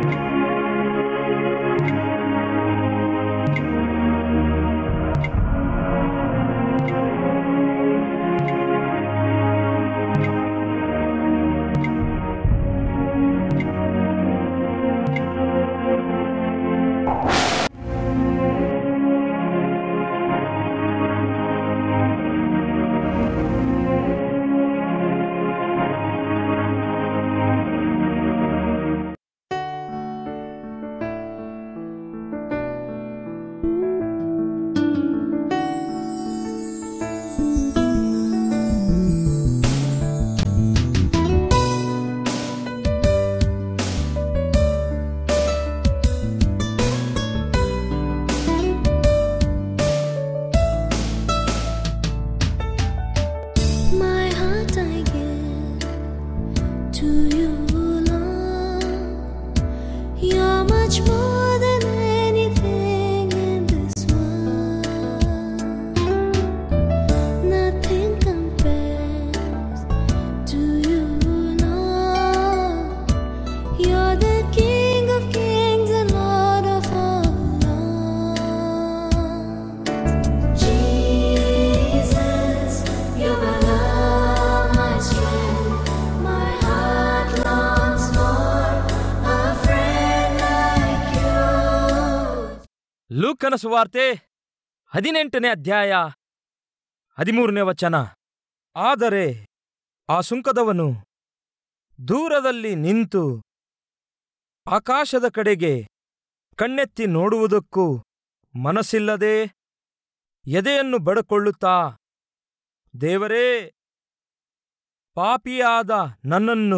My heart I give to you, Lord. You're much more than anything in this world. Nothing compares to you, Lord. You're the King of kings and Lord of all lords. Jesus, you're my love, my strength. My heart longs for a friend like you. ಲೂಕನ ಸುವಾರ್ತೆ ಹದಿನೆಂಟನೇ ಅಧ್ಯಾಯ ಹದಿಮೂರನೇ ವಚನ ಆದರೆ ಆ ಸುಂಕದವನು ದೂರದಲ್ಲಿ ನಿಂತು ಆಕಾಶದ ಕಡೆಗೆ ಕಣ್ಣೆತ್ತಿ ನೋಡುವುದಕ್ಕೂ ಮನಸ್ಸಿಲ್ಲದೆ ಎದೆಯನ್ನು ಬಡಕೊಳ್ಳುತ್ತಾ ದೇವರೇ ಪಾಪಿಯಾದ ನನ್ನನ್ನು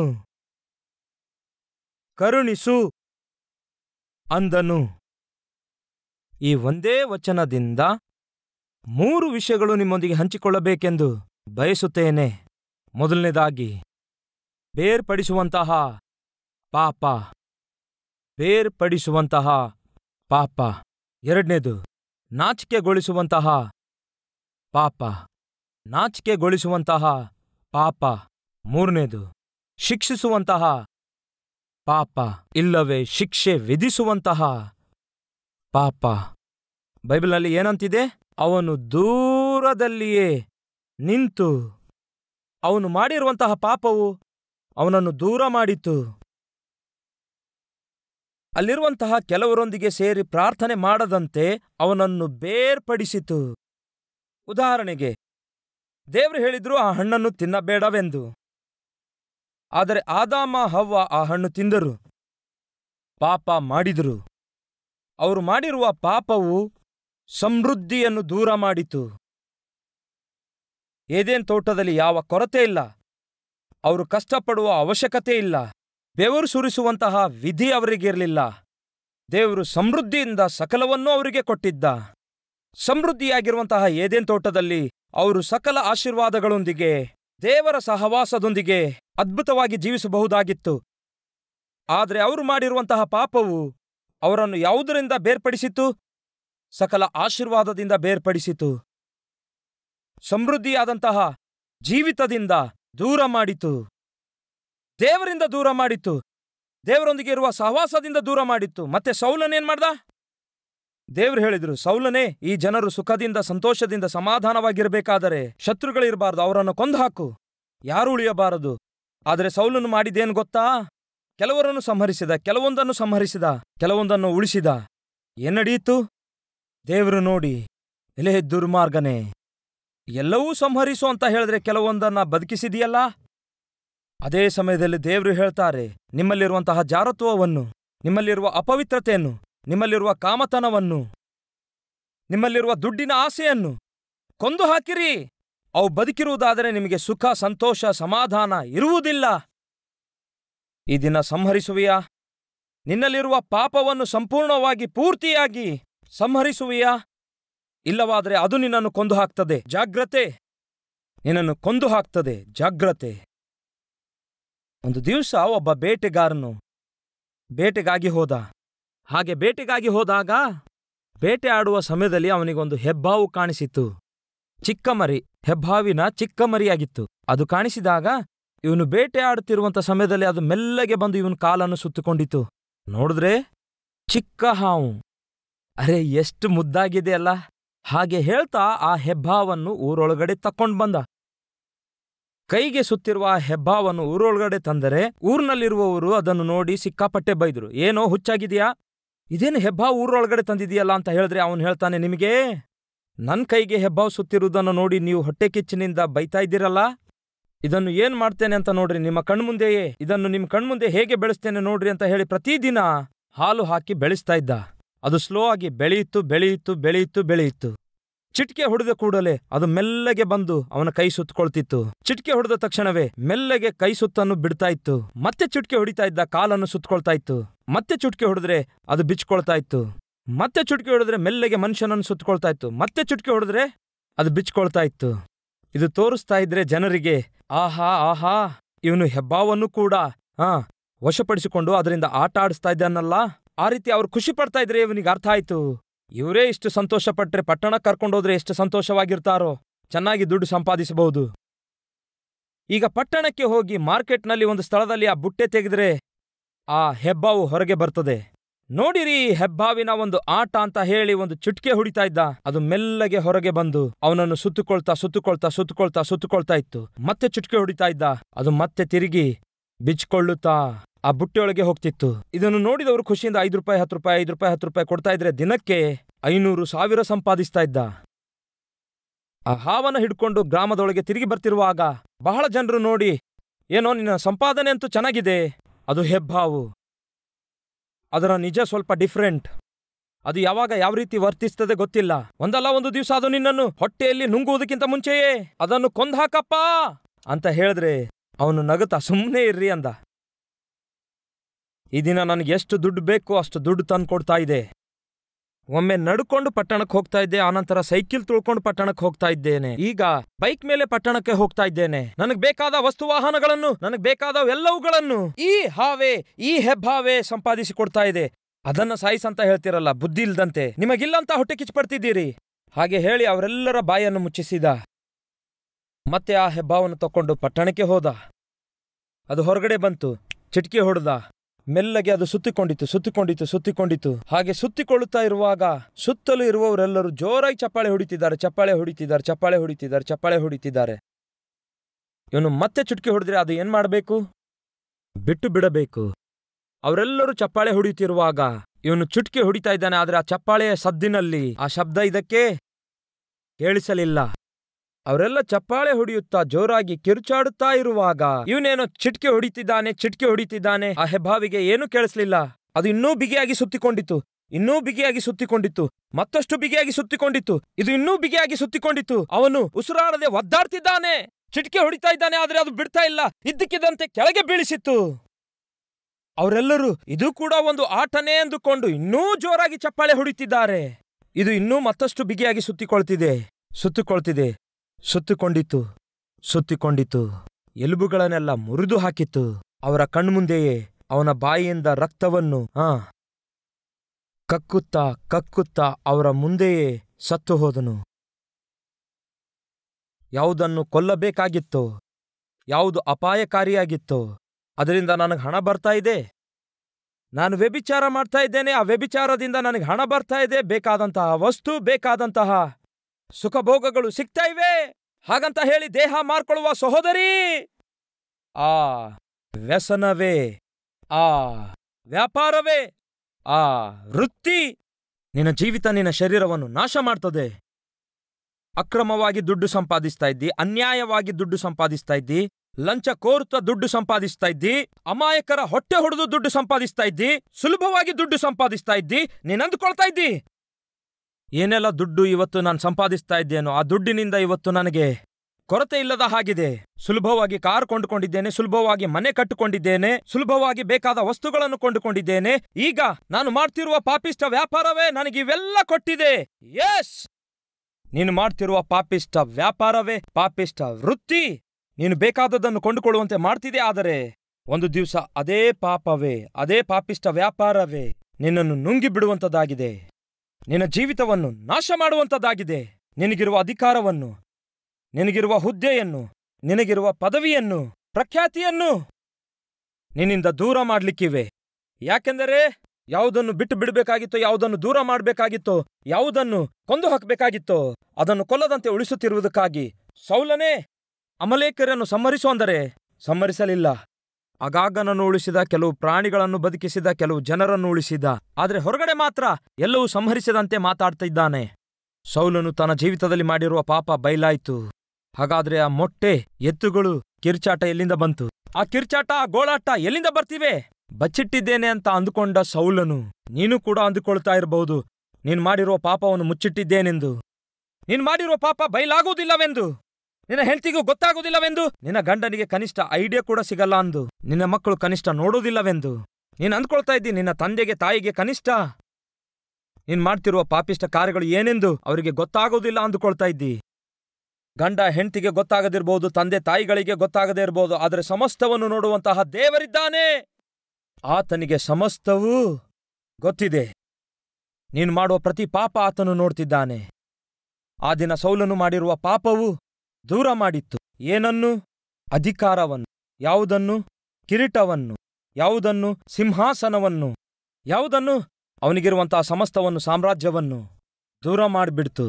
ಕರುಣಿಸು ಅಂದನು ಈ ಒಂದೇ ವಚನದಿಂದ ಮೂರು ವಿಷಯಗಳು ನಿಮ್ಮೊಂದಿಗೆ ಹಂಚಿಕೊಳ್ಳಬೇಕೆಂದು ಬಯಸುತ್ತೇನೆ ಮೊದಲನೇದಾಗಿ ಬೇರ್ಪಡಿಸುವಂತಹ ಪಾಪ ಬೇರ್ಪಡಿಸುವಂತಹ ಪಾಪ ಎರಡನೇದು ನಾಚಿಕೆಗೊಳಿಸುವಂತಹ ಪಾಪ ನಾಚಿಕೆಗೊಳಿಸುವಂತಹ ಪಾಪ ಮೂರನೇದು ಶಿಕ್ಷಿಸುವಂತಹ ಪಾಪ ಇಲ್ಲವೇ ಶಿಕ್ಷೆ ವಿಧಿಸುವಂತಹ ಪಾಪ ಬೈಬಲ್ನಲ್ಲಿ ಏನಂತಿದೆ ಅವನು ದೂರದಲ್ಲಿಯೇ ನಿಂತು ಅವನು ಮಾಡಿರುವಂತಹ ಪಾಪವು ಅವನನ್ನು ದೂರ ಮಾಡಿತು ಅಲ್ಲಿರುವಂತಹ ಕೆಲವರೊಂದಿಗೆ ಸೇರಿ ಪ್ರಾರ್ಥನೆ ಮಾಡದಂತೆ ಅವನನ್ನು ಬೇರ್ಪಡಿಸಿತು ಉದಾಹರಣೆಗೆ ದೇವರು ಹೇಳಿದ್ರು ಆ ಹಣ್ಣನ್ನು ತಿನ್ನಬೇಡವೆಂದು ಆದರೆ ಆದಾಮ ಹವ್ವ ಆ ಹಣ್ಣು ತಿಂದರು ಪಾಪ ಮಾಡಿದರು ಅವರು ಮಾಡಿರುವ ಪಾಪವು ಸಮೃದ್ಧಿಯನ್ನು ದೂರ ಮಾಡಿತು ಏದೇನ್ ತೋಟದಲ್ಲಿ ಯಾವ ಕೊರತೆ ಇಲ್ಲ ಅವರು ಕಷ್ಟಪಡುವ ಅವಶ್ಯಕತೆ ಇಲ್ಲ ಬೆವರು ಸುರಿಸುವಂತಹ ವಿಧಿ ಅವರಿಗಿರಲಿಲ್ಲ ದೇವರು ಸಮೃದ್ಧಿಯಿಂದ ಸಕಲವನ್ನೂ ಅವರಿಗೆ ಕೊಟ್ಟಿದ್ದ ಸಮೃದ್ಧಿಯಾಗಿರುವಂತಹ ಏದೇನ್ ತೋಟದಲ್ಲಿ ಅವರು ಸಕಲ ಆಶೀರ್ವಾದಗಳೊಂದಿಗೆ ದೇವರ ಸಹವಾಸದೊಂದಿಗೆ ಅದ್ಭುತವಾಗಿ ಜೀವಿಸಬಹುದಾಗಿತ್ತು ಆದರೆ ಅವರು ಮಾಡಿರುವಂತಹ ಪಾಪವು ಅವರನ್ನು ಯಾವುದರಿಂದ ಬೇರ್ಪಡಿಸಿತು ಸಕಲ ಆಶೀರ್ವಾದದಿಂದ ಬೇರ್ಪಡಿಸಿತು ಸಮೃದ್ಧಿಯಾದಂತಹ ಜೀವಿತದಿಂದ ದೂರ ಮಾಡಿತು ದೇವರಿಂದ ದೂರ ಮಾಡಿತು ದೇವರೊಂದಿಗೆ ಇರುವ ಸಹವಾಸದಿಂದ ದೂರ ಮಾಡಿತ್ತು ಮತ್ತೆ ಸೌಲನೇನ್ ಮಾಡ್ದ ದೇವ್ರು ಹೇಳಿದ್ರು ಸೌಲನೇ ಈ ಜನರು ಸುಖದಿಂದ ಸಂತೋಷದಿಂದ ಸಮಾಧಾನವಾಗಿರಬೇಕಾದರೆ ಶತ್ರುಗಳಿರಬಾರದು ಅವರನ್ನು ಕೊಂದು ಹಾಕು ಯಾರೂ ಉಳಿಯಬಾರದು ಆದರೆ ಸೌಲನು ಮಾಡಿದ್ದೇನು ಗೊತ್ತಾ ಕೆಲವರನ್ನು ಸಂಹರಿಸಿದ ಕೆಲವೊಂದನ್ನು ಸಂಹರಿಸಿದ ಕೆಲವೊಂದನ್ನು ಉಳಿಸಿದ ಏನ್ನಡೀತು ದೇವರು ನೋಡಿ ಎಲೆ ದುರ್ಮಾರ್ಗನೆ ಎಲ್ಲವೂ ಸಂಹರಿಸು ಅಂತ ಹೇಳಿದ್ರೆ ಕೆಲವೊಂದನ್ನ ಬದುಕಿಸಿದೆಯಲ್ಲ ಅದೇ ಸಮಯದಲ್ಲಿ ದೇವರು ಹೇಳ್ತಾರೆ ನಿಮ್ಮಲ್ಲಿರುವಂತಹ ಜಾರತ್ವವನ್ನು ನಿಮ್ಮಲ್ಲಿರುವ ಅಪವಿತ್ರತೆಯನ್ನು ನಿಮ್ಮಲ್ಲಿರುವ ಕಾಮತನವನ್ನು ನಿಮ್ಮಲ್ಲಿರುವ ದುಡ್ಡಿನ ಆಸೆಯನ್ನು ಕೊಂದು ಹಾಕಿರಿ ಅವು ಬದುಕಿರುವುದಾದರೆ ನಿಮಗೆ ಸುಖ ಸಂತೋಷ ಸಮಾಧಾನ ಇರುವುದಿಲ್ಲ ಈ ದಿನ ಸಂಹರಿಸುವೆಯಾ ನಿನ್ನಲ್ಲಿರುವ ಪಾಪವನ್ನು ಸಂಪೂರ್ಣವಾಗಿ ಪೂರ್ತಿಯಾಗಿ ಸಂಹರಿಸುವೆಯಾ ಇಲ್ಲವಾದರೆ ಅದು ನಿನ್ನನ್ನು ಕೊಂದು ಹಾಕ್ತದೆ ಜಾಗ್ರತೆ ನಿನ್ನನ್ನು ಕೊಂದು ಹಾಕ್ತದೆ ಜಾಗ್ರತೆ ಒಂದು ದಿವಸ ಒಬ್ಬ ಬೇಟೆಗಾರನು ಬೇಟೆಗಾಗಿ ಹೋದ ಹಾಗೆ ಬೇಟೆಗಾಗಿ ಹೋದಾಗ ಬೇಟೆ ಆಡುವ ಸಮಯದಲ್ಲಿ ಅವನಿಗೊಂದು ಹೆಬ್ಬಾವು ಕಾಣಿಸಿತು ಚಿಕ್ಕ ಮರಿ ಹೆಬ್ಬಾವಿನ ಚಿಕ್ಕ ಮರಿಯಾಗಿತ್ತು ಅದು ಕಾಣಿಸಿದಾಗ ಇವನು ಬೇಟೆ ಆಡುತ್ತಿರುವಂತ ಸಮಯದಲ್ಲಿ ಅದು ಮೆಲ್ಲಗೆ ಬಂದು ಇವನ ಕಾಲನ್ನು ಸುತ್ತಿಕೊಂಡಿತು ನೋಡಿದ್ರೆ ಚಿಕ್ಕ ಹಾವು ಅರೆ ಎಷ್ಟು ಮುದ್ದಾಗಿದೆ ಅಲ್ಲ ಹಾಗೆ ಹೇಳ್ತಾ ಆ ಹೆಬ್ಬಾವನ್ನು ಊರೊಳಗಡೆ ತಕ್ಕೊಂಡ್ ಬಂದ ಕೈಗೆ ಸುತ್ತಿರುವ ಆ ಹೆಬ್ಬಾವನ್ನು ಊರೊಳಗಡೆ ತಂದರೆ ಊರ್ನಲ್ಲಿರುವವರು ಅದನ್ನು ನೋಡಿ ಸಿಕ್ಕಾಪಟ್ಟೆ ಬೈದ್ರು ಏನೋ ಹುಚ್ಚಾಗಿದೆಯಾ ಇದೇನು ಹೆಬ್ಬಾವು ಊರೊಳಗಡೆ ತಂದಿದೆಯಲ್ಲ ಅಂತ ಹೇಳಿದ್ರೆ ಅವನು ಹೇಳ್ತಾನೆ ನಿಮಗೆ ನನ್ ಕೈಗೆ ಹೆಬ್ಬಾವು ಸುತ್ತಿರುವುದನ್ನು ನೋಡಿ ನೀವು ಹೊಟ್ಟೆ ಕಿಚ್ಚಿನಿಂದ ಬೈತಾ ಇದ್ದೀರಲ್ಲ ಇದನ್ನು ಏನ್ ಮಾಡ್ತೇನೆ ಅಂತ ನೋಡ್ರಿ ನಿಮ್ಮ ಕಣ್ಮುಂದೆಯೇ ಇದನ್ನು ನಿಮ್ಮ ಕಣ್ಮುಂದೆ ಹೇಗೆ ಬೆಳೆಸ್ತೇನೆ ನೋಡ್ರಿ ಅಂತ ಹೇಳಿ ಪ್ರತಿದಿನ ಹಾಲು ಹಾಕಿ ಬೆಳೆಸ್ತಾ ಇದ್ದ ಅದು ಸ್ಲೋ ಆಗಿ ಬೆಳೆಯಿತು ಬೆಳೆಯಿತು ಬೆಳೆಯಿತು ಬೆಳೆಯಿತು ಚಿಟ್ಕೆ ಹೊಡೆದ ಕೂಡಲೇ ಅದು ಮೆಲ್ಲಗೆ ಬಂದು ಅವನ ಕೈ ಸುತ್ತಕೊಳ್ತಿತ್ತು ಚಿಟ್ಕೆ ಹೊಡೆದ ತಕ್ಷಣವೇ ಮೆಲ್ಲಗೆ ಕೈ ಸುತ್ತನ್ನು ಬಿಡ್ತಾ ಇತ್ತು ಮತ್ತೆ ಚುಟ್ಕೆ ಹೊಡಿತಾ ಇದ್ದ ಕಾಲನ್ನು ಸುತ್ತಕೊಳ್ತಾ ಇತ್ತು ಮತ್ತೆ ಚುಟ್ಕೆ ಹೊಡೆದ್ರೆ ಅದು ಬಿಚ್ಕೊಳ್ತಾ ಇತ್ತು ಮತ್ತೆ ಚುಟ್ಕೆ ಹೊಡೆದ್ರೆ ಮೆಲ್ಲಗೆ ಮನುಷ್ಯನನ್ನು ಸುತ್ತಕೊಳ್ತಾ ಇತ್ತು ಮತ್ತೆ ಚುಟ್ಕೆ ಹೊಡೆದ್ರೆ ಅದು ಬಿಚ್ಕೊಳ್ತಾ ಇತ್ತು ಇದು ತೋರಿಸ್ತಾ ಇದ್ರೆ ಜನರಿಗೆ ಆಹಾ ಆಹಾ ಇವನು ಹೆಬ್ಬಾವನ್ನು ಕೂಡ ಹಾ ವಶಪಡಿಸಿಕೊಂಡು ಅದರಿಂದ ಆಟ ಆಡಿಸ್ತಾ ಇದ್ದಾನಲ್ಲ ಆ ರೀತಿ ಅವ್ರು ಖುಷಿ ಪಡ್ತಾ ಇದ್ರೆ ಇವನಿಗೆ ಅರ್ಥ ಆಯ್ತು ಇವರೇ ಇಷ್ಟು ಸಂತೋಷ ಪಟ್ರೆ ಪಟ್ಟಣ ಕರ್ಕೊಂಡೋದ್ರೆ ಎಷ್ಟು ಸಂತೋಷವಾಗಿರ್ತಾರೋ ಚೆನ್ನಾಗಿ ದುಡ್ಡು ಸಂಪಾದಿಸಬಹುದು ಈಗ ಪಟ್ಟಣಕ್ಕೆ ಹೋಗಿ ಮಾರ್ಕೆಟ್ನಲ್ಲಿ ಒಂದು ಸ್ಥಳದಲ್ಲಿ ಆ ಬುಟ್ಟೆ ತೆಗೆದ್ರೆ ಆ ಹೆಬ್ಬಾವು ಹೊರಗೆ ಬರ್ತದೆ ನೋಡಿರಿ ಈ ಹೆಬ್ಬಾವಿನ ಒಂದು ಆಟ ಅಂತ ಹೇಳಿ ಒಂದು ಚುಟ್ಕೆ ಹೊಡಿತಾ ಇದ್ದ ಅದು ಮೆಲ್ಲಗೆ ಹೊರಗೆ ಬಂದು ಅವನನ್ನು ಸುತ್ತುಕೊಳ್ತಾ ಸುತ್ತುಕೊಳ್ತಾ ಸುತ್ತುಕೊಳ್ತಾ ಸುತ್ತುಕೊಳ್ತಾ ಇತ್ತು ಮತ್ತೆ ಚುಟ್ಕೆ ಹೊಡಿತಾ ಇದ್ದ ಅದು ಮತ್ತೆ ತಿರುಗಿ ಬಿಚ್ಕೊಳ್ಳುತ್ತಾ ಆ ಬುಟ್ಟೆಯೊಳಗೆ ಹೋಗ್ತಿತ್ತು ಇದನ್ನು ನೋಡಿದವರು ಖುಷಿಯಿಂದ ಐದು ರೂಪಾಯಿ ಹತ್ತು ರೂಪಾಯಿ ಐದು ರೂಪಾಯಿ ಹತ್ತು ರೂಪಾಯಿ ಕೊಡ್ತಾ ಇದ್ರೆ ದಿನಕ್ಕೆ ಐನೂರು ಸಾವಿರ ಸಂಪಾದಿಸ್ತಾ ಇದ್ದ ಆ ಹಾವನ ಹಿಡ್ಕೊಂಡು ಗ್ರಾಮದೊಳಗೆ ತಿರುಗಿ ಬರ್ತಿರುವಾಗ ಬಹಳ ಜನರು ನೋಡಿ ಏನೋ ನಿನ್ನ ಸಂಪಾದನೆ ಅಂತೂ ಚೆನ್ನಾಗಿದೆ ಅದು ಹೆಬ್ಬಾವು ಅದರ ನಿಜ ಸ್ವಲ್ಪ ಡಿಫ್ರೆಂಟ್ ಅದು ಯಾವಾಗ ಯಾವ ರೀತಿ ವರ್ತಿಸ್ತದೆ ಗೊತ್ತಿಲ್ಲ ಒಂದಲ್ಲ ಒಂದು ದಿವಸ ಅದು ನಿನ್ನನ್ನು ಹೊಟ್ಟೆಯಲ್ಲಿ ನುಂಗುವುದಕ್ಕಿಂತ ಮುಂಚೆಯೇ ಅದನ್ನು ಕೊಂದ್ಹಾಕಪ್ಪ ಅಂತ ಹೇಳಿದ್ರೆ ಅವನು ನಗುತ್ತಾ ಸುಮ್ಮನೆ ಇರ್ರಿ ಅಂದ ಈ ದಿನ ನನಗೆ ಎಷ್ಟು ದುಡ್ಡು ಬೇಕು ಅಷ್ಟು ದುಡ್ಡು ತಂದು ಕೊಡ್ತಾ ಇದೆ ಒಮ್ಮೆ ನಡ್ಕೊಂಡು ಪಟ್ಟಣಕ್ಕೆ ಹೋಗ್ತಾ ಇದ್ದೆ ಆನಂತರ ಸೈಕಿಲ್ ತುಳ್ಕೊಂಡು ಪಟ್ಟಣಕ್ಕೆ ಹೋಗ್ತಾ ಇದ್ದೇನೆ ಈಗ ಬೈಕ್ ಮೇಲೆ ಪಟ್ಟಣಕ್ಕೆ ಹೋಗ್ತಾ ಇದ್ದೇನೆ ನನಗೆ ಬೇಕಾದ ವಸ್ತು ವಾಹನಗಳನ್ನು ನನಗೆ ಬೇಕಾದ ಎಲ್ಲವುಗಳನ್ನು ಈ ಹಾವೆ ಈ ಹೆಬ್ಬಾವೆ ಸಂಪಾದಿಸಿ ಕೊಡ್ತಾ ಇದೆ ಅದನ್ನ ಸಾಯಿಸಂತ ಹೇಳ್ತಿರಲ್ಲ ಬುದ್ಧಿ ಇಲ್ದಂತೆ ನಿಮಗಿಲ್ಲಂತ ಹೊಟ್ಟೆ ಕಿಚ್ಚಪಡ್ತಿದ್ದೀರಿ ಹಾಗೆ ಹೇಳಿ ಅವರೆಲ್ಲರ ಬಾಯನ್ನು ಮುಚ್ಚಿಸಿದ ಮತ್ತೆ ಆ ಹೆಬ್ಬಾವನ್ನು ತಕೊಂಡು ಪಟ್ಟಣಕ್ಕೆ ಹೋದ ಅದು ಹೊರಗಡೆ ಬಂತು ಚಿಟ್ಕಿ ಹೊಡೆದ ಮೆಲ್ಲಗೆ ಅದು ಸುತ್ತಿಕೊಂಡಿತು ಸುತ್ತಿಕೊಂಡಿತು ಸುತ್ತಿಕೊಂಡಿತು ಹಾಗೆ ಸುತ್ತಿಕೊಳ್ಳುತ್ತಾ ಇರುವಾಗ ಸುತ್ತಲೂ ಇರುವವರೆಲ್ಲರೂ ಜೋರಾಗಿ ಚಪ್ಪಾಳೆ ಹೊಡಿತಿದ್ದಾರೆ ಚಪ್ಪಾಳೆ ಹೊಡಿತಿದ್ದಾರೆ ಚಪ್ಪಾಳೆ ಹೊಡಿತಿದ್ದಾರೆ ಚಪ್ಪಾಳೆ ಹೊಡಿತಿದ್ದಾರೆ ಇವನು ಮತ್ತೆ ಚುಟ್ಕಿ ಹೊಡೆದ್ರೆ ಅದು ಏನ್ ಮಾಡಬೇಕು ಬಿಟ್ಟು ಬಿಡಬೇಕು ಅವರೆಲ್ಲರೂ ಚಪ್ಪಾಳೆ ಹೊಡಿತಿರುವಾಗ ಇವನು ಚುಟ್ಕಿ ಹೊಡಿತಾ ಇದ್ದಾನೆ ಆದ್ರೆ ಆ ಚಪ್ಪಾಳೆಯ ಸದ್ದಿನಲ್ಲಿ ಆ ಶಬ್ದ ಇದಕ್ಕೆ ಕೇಳಿಸಲಿಲ್ಲ ಅವರೆಲ್ಲ ಚಪ್ಪಾಳೆ ಹೊಡೆಯುತ್ತಾ ಜೋರಾಗಿ ಕಿರುಚಾಡುತ್ತಾ ಇರುವಾಗ ಇವನೇನೋ ಚಿಟ್ಕೆ ಹೊಡಿತಿದ್ದಾನೆ ಚಿಟ್ಕೆ ಹೊಡಿತಿದ್ದಾನೆ ಆ ಹೆಬ್ಬಾವಿಗೆ ಏನೂ ಕೇಳಿಸ್ಲಿಲ್ಲ ಅದು ಇನ್ನೂ ಬಿಗಿಯಾಗಿ ಸುತ್ತಿಕೊಂಡಿತು ಇನ್ನೂ ಬಿಗಿಯಾಗಿ ಸುತ್ತಿಕೊಂಡಿತ್ತು ಮತ್ತಷ್ಟು ಬಿಗಿಯಾಗಿ ಸುತ್ತಿಕೊಂಡಿತ್ತು ಇದು ಇನ್ನೂ ಬಿಗಿಯಾಗಿ ಸುತ್ತಿಕೊಂಡಿತ್ತು ಅವನು ಉಸಿರಾಡದೆ ಒದ್ದಾಡ್ತಿದ್ದಾನೆ ಚಿಟ್ಕೆ ಹೊಡಿತಾ ಇದ್ದಾನೆ ಆದ್ರೆ ಅದು ಬಿಡ್ತಾ ಇಲ್ಲ ಇದ್ದಕ್ಕಿದ್ದಂತೆ ಕೆಳಗೆ ಬೀಳಿಸಿತ್ತು ಅವರೆಲ್ಲರೂ ಇದು ಕೂಡ ಒಂದು ಆಟನೇ ಎಂದುಕೊಂಡು ಇನ್ನೂ ಜೋರಾಗಿ ಚಪ್ಪಾಳೆ ಹೊಡಿತಿದ್ದಾರೆ ಇದು ಇನ್ನೂ ಮತ್ತಷ್ಟು ಬಿಗಿಯಾಗಿ ಸುತ್ತಿಕೊಳ್ತಿದೆ ಸುತ್ತಿಕೊಳ್ತಿದೆ ಸುತ್ತಿಕೊಂಡಿತು ಸುತ್ತಿಕೊಂಡಿತು ಎಲುಬುಗಳನ್ನೆಲ್ಲ ಮುರಿದು ಹಾಕಿತ್ತು ಅವರ ಕಣ್ಮುಂದೆಯೇ ಅವನ ಬಾಯಿಯಿಂದ ರಕ್ತವನ್ನು ಆ ಕಕ್ಕುತ್ತಾ ಕಕ್ಕುತ್ತಾ ಅವರ ಮುಂದೆಯೇ ಸತ್ತು ಹೋದನು ಯಾವುದನ್ನು ಕೊಲ್ಲಬೇಕಾಗಿತ್ತೋ ಯಾವುದು ಅಪಾಯಕಾರಿಯಾಗಿತ್ತೋ ಅದರಿಂದ ನನಗೆ ಹಣ ಬರ್ತಾ ಇದೆ ನಾನು ವ್ಯಭಿಚಾರ ಮಾಡ್ತಾ ಇದ್ದೇನೆ ಆ ವ್ಯಭಿಚಾರದಿಂದ ನನಗೆ ಹಣ ಬರ್ತಾ ಇದೆ ಬೇಕಾದಂತಹ ವಸ್ತು ಬೇಕಾದಂತಹ ಸುಖಭೋಗಗಳು ಸಿಗ್ತಾ ಇವೆ ಹಾಗಂತ ಹೇಳಿ ದೇಹ ಮಾರ್ಕೊಳ್ಳುವ ಸಹೋದರಿ ಆ ವ್ಯಸನವೇ ಆ ವ್ಯಾಪಾರವೇ ಆ ವೃತ್ತಿ ನಿನ್ನ ಜೀವಿತ ನಿನ್ನ ಶರೀರವನ್ನು ನಾಶ ಮಾಡ್ತದೆ ಅಕ್ರಮವಾಗಿ ದುಡ್ಡು ಸಂಪಾದಿಸ್ತಾ ಇದ್ದಿ ಅನ್ಯಾಯವಾಗಿ ದುಡ್ಡು ಸಂಪಾದಿಸ್ತಾ ಇದ್ದಿ ಲಂಚ ಕೋರುತ್ತಾ ದುಡ್ಡು ಸಂಪಾದಿಸ್ತಾ ಇದ್ದಿ ಅಮಾಯಕರ ಹೊಟ್ಟೆ ಹೊಡೆದು ದುಡ್ಡು ಸಂಪಾದಿಸ್ತಾ ಇದ್ದಿ ಸುಲಭವಾಗಿ ದುಡ್ಡು ಸಂಪಾದಿಸ್ತಾ ಇದ್ದಿ ನೀನ್ ಅಂದುಕೊಳ್ತಾ ಇದ್ದಿ ಏನೆಲ್ಲ ದುಡ್ಡು ಇವತ್ತು ನಾನು ಸಂಪಾದಿಸ್ತಾ ಇದ್ದೇನೋ ಆ ದುಡ್ಡಿನಿಂದ ಇವತ್ತು ನನಗೆ ಕೊರತೆ ಇಲ್ಲದ ಹಾಗಿದೆ ಸುಲಭವಾಗಿ ಕಾರ್ ಕೊಂಡುಕೊಂಡಿದ್ದೇನೆ ಸುಲಭವಾಗಿ ಮನೆ ಕಟ್ಟುಕೊಂಡಿದ್ದೇನೆ ಸುಲಭವಾಗಿ ಬೇಕಾದ ವಸ್ತುಗಳನ್ನು ಕೊಂಡುಕೊಂಡಿದ್ದೇನೆ ಈಗ ನಾನು ಮಾಡ್ತಿರುವ ಪಾಪಿಷ್ಟ ವ್ಯಾಪಾರವೇ ನನಗೆ ಇವೆಲ್ಲ ಕೊಟ್ಟಿದೆ ಎಸ್ ನೀನು ಮಾಡ್ತಿರುವ ಪಾಪಿಷ್ಟ ವ್ಯಾಪಾರವೇ ಪಾಪಿಷ್ಟ ವೃತ್ತಿ ನೀನು ಬೇಕಾದದ್ದನ್ನು ಕೊಂಡುಕೊಳ್ಳುವಂತೆ ಮಾಡ್ತಿದೆ ಆದರೆ ಒಂದು ದಿವಸ ಅದೇ ಪಾಪವೇ ಅದೇ ಪಾಪಿಷ್ಟ ವ್ಯಾಪಾರವೇ ನಿನ್ನನ್ನು ನುಂಗಿ ಬಿಡುವಂತದ್ದಾಗಿದೆ ನಿನ್ನ ಜೀವಿತವನ್ನು ನಾಶ ಮಾಡುವಂತದ್ದಾಗಿದೆ ನಿನಗಿರುವ ಅಧಿಕಾರವನ್ನು ನಿನಗಿರುವ ಹುದ್ದೆಯನ್ನು ನಿನಗಿರುವ ಪದವಿಯನ್ನು ಪ್ರಖ್ಯಾತಿಯನ್ನು ನಿನ್ನಿಂದ ದೂರ ಮಾಡ್ಲಿಕ್ಕಿವೆ ಯಾಕೆಂದರೆ ಯಾವುದನ್ನು ಬಿಟ್ಟು ಬಿಡಬೇಕಾಗಿತ್ತೋ ಯಾವುದನ್ನು ದೂರ ಮಾಡಬೇಕಾಗಿತ್ತೋ ಯಾವುದನ್ನು ಕೊಂದು ಹಾಕಬೇಕಾಗಿತ್ತೋ ಅದನ್ನು ಕೊಲ್ಲದಂತೆ ಉಳಿಸುತ್ತಿರುವುದಕ್ಕಾಗಿ ಸೌಲನೇ ಅಮಲೇಕರನ್ನು ಸಂಹರಿಸು ಅಂದರೆ ಸಂಹರಿಸಲಿಲ್ಲ ಅಗಾಗನನ್ನು ಉಳಿಸಿದ ಕೆಲವು ಪ್ರಾಣಿಗಳನ್ನು ಬದುಕಿಸಿದ ಕೆಲವು ಜನರನ್ನು ಉಳಿಸಿದ ಆದರೆ ಹೊರಗಡೆ ಮಾತ್ರ ಎಲ್ಲವೂ ಸಂಹರಿಸದಂತೆ ಮಾತಾಡ್ತಿದ್ದಾನೆ ಸೌಲನು ತನ್ನ ಜೀವಿತದಲ್ಲಿ ಮಾಡಿರುವ ಪಾಪ ಬಯಲಾಯ್ತು ಹಾಗಾದ್ರೆ ಆ ಮೊಟ್ಟೆ ಎತ್ತುಗಳು ಕಿರ್ಚಾಟ ಎಲ್ಲಿಂದ ಬಂತು ಆ ಕಿರ್ಚಾಟ ಆ ಗೋಳಾಟ ಎಲ್ಲಿಂದ ಬರ್ತಿವೆ ಬಚ್ಚಿಟ್ಟಿದ್ದೇನೆ ಅಂತ ಅಂದುಕೊಂಡ ಸೌಲನು ನೀನು ಕೂಡ ಅಂದುಕೊಳ್ತಾ ಇರಬಹುದು ನೀನ್ ಮಾಡಿರುವ ಪಾಪವನ್ನು ಮುಚ್ಚಿಟ್ಟಿದ್ದೇನೆಂದು ನೀನ್ ಮಾಡಿರುವ ಪಾಪ ಬಯಲಾಗುವುದಿಲ್ಲವೆಂದು ನಿನ್ನ ಹೆಂಡತಿಗೂ ಗೊತ್ತಾಗುವುದಿಲ್ಲವೆಂದು ನಿನ್ನ ಗಂಡನಿಗೆ ಕನಿಷ್ಠ ಐಡಿಯಾ ಕೂಡ ಸಿಗಲ್ಲ ಅಂದು ನಿನ್ನ ಮಕ್ಕಳು ಕನಿಷ್ಠ ನೋಡುವುದಿಲ್ಲವೆಂದು ನೀನ್ ಅಂದ್ಕೊಳ್ತಾ ಇದ್ದಿ ನಿನ್ನ ತಂದೆಗೆ ತಾಯಿಗೆ ಕನಿಷ್ಠ ನೀನ್ ಮಾಡ್ತಿರುವ ಪಾಪಿಷ್ಟ ಕಾರ್ಯಗಳು ಏನೆಂದು ಅವರಿಗೆ ಗೊತ್ತಾಗುವುದಿಲ್ಲ ಅಂದುಕೊಳ್ತಾ ಇದ್ದಿ ಗಂಡ ಹೆಂಡತಿಗೆ ಗೊತ್ತಾಗದಿರ್ಬೋದು ತಂದೆ ತಾಯಿಗಳಿಗೆ ಗೊತ್ತಾಗದೇ ಇರಬಹುದು ಆದರೆ ಸಮಸ್ತವನ್ನು ನೋಡುವಂತಹ ದೇವರಿದ್ದಾನೆ ಆತನಿಗೆ ಸಮಸ್ತವೂ ಗೊತ್ತಿದೆ ನೀನು ಮಾಡುವ ಪ್ರತಿ ಪಾಪ ಆತನು ನೋಡ್ತಿದ್ದಾನೆ ಆ ದಿನ ಸೌಲನು ಮಾಡಿರುವ ಪಾಪವು ದೂರ ಮಾಡಿತ್ತು ಏನನ್ನು ಅಧಿಕಾರವನ್ನು ಯಾವುದನ್ನು ಕಿರೀಟವನ್ನು ಯಾವುದನ್ನು ಸಿಂಹಾಸನವನ್ನು ಯಾವುದನ್ನು ಅವನಿಗಿರುವಂತಹ ಸಮಸ್ತವನ್ನು ಸಾಮ್ರಾಜ್ಯವನ್ನು ದೂರ ಮಾಡಿಬಿಡ್ತು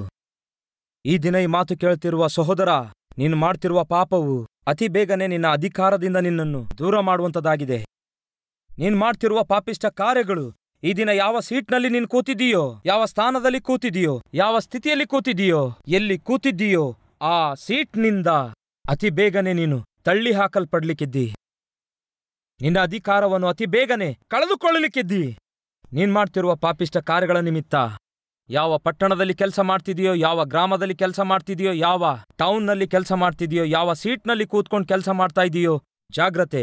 ಈ ದಿನ ಈ ಮಾತು ಕೇಳ್ತಿರುವ ಸಹೋದರ ನೀನು ಮಾಡ್ತಿರುವ ಪಾಪವು ಅತಿ ಬೇಗನೆ ನಿನ್ನ ಅಧಿಕಾರದಿಂದ ನಿನ್ನನ್ನು ದೂರ ಮಾಡುವಂತದಾಗಿದೆ ನೀನ್ ಮಾಡ್ತಿರುವ ಪಾಪಿಷ್ಟ ಕಾರ್ಯಗಳು ಈ ದಿನ ಯಾವ ಸೀಟ್ನಲ್ಲಿ ನೀನು ಕೂತಿದ್ದೀಯೋ ಯಾವ ಸ್ಥಾನದಲ್ಲಿ ಕೂತಿದೀಯೋ ಯಾವ ಸ್ಥಿತಿಯಲ್ಲಿ ಕೂತಿದೀಯೋ ಎಲ್ಲಿ ಕೂತಿದ್ದೀಯೋ ಆ ಸೀಟ್ನಿಂದ ಅತಿ ಬೇಗನೆ ನೀನು ತಳ್ಳಿ ಹಾಕಲ್ಪಡ್ಲಿಕ್ಕಿದ್ದಿ ನಿನ್ನ ಅಧಿಕಾರವನ್ನು ಅತಿ ಬೇಗನೆ ಕಳೆದುಕೊಳ್ಳಲಿಕ್ಕಿದ್ದಿ ನೀನ್ ಮಾಡ್ತಿರುವ ಪಾಪಿಷ್ಟ ಕಾರ್ಯಗಳ ನಿಮಿತ್ತ ಯಾವ ಪಟ್ಟಣದಲ್ಲಿ ಕೆಲಸ ಮಾಡ್ತಿದೆಯೋ ಯಾವ ಗ್ರಾಮದಲ್ಲಿ ಕೆಲಸ ಮಾಡ್ತಿದೆಯೋ ಯಾವ ಟೌನ್ನಲ್ಲಿ ಕೆಲಸ ಮಾಡ್ತಿದೆಯೋ ಯಾವ ಸೀಟ್ನಲ್ಲಿ ಕೂತ್ಕೊಂಡು ಕೆಲಸ ಮಾಡ್ತಾ ಇದೆಯೋ ಜಾಗ್ರತೆ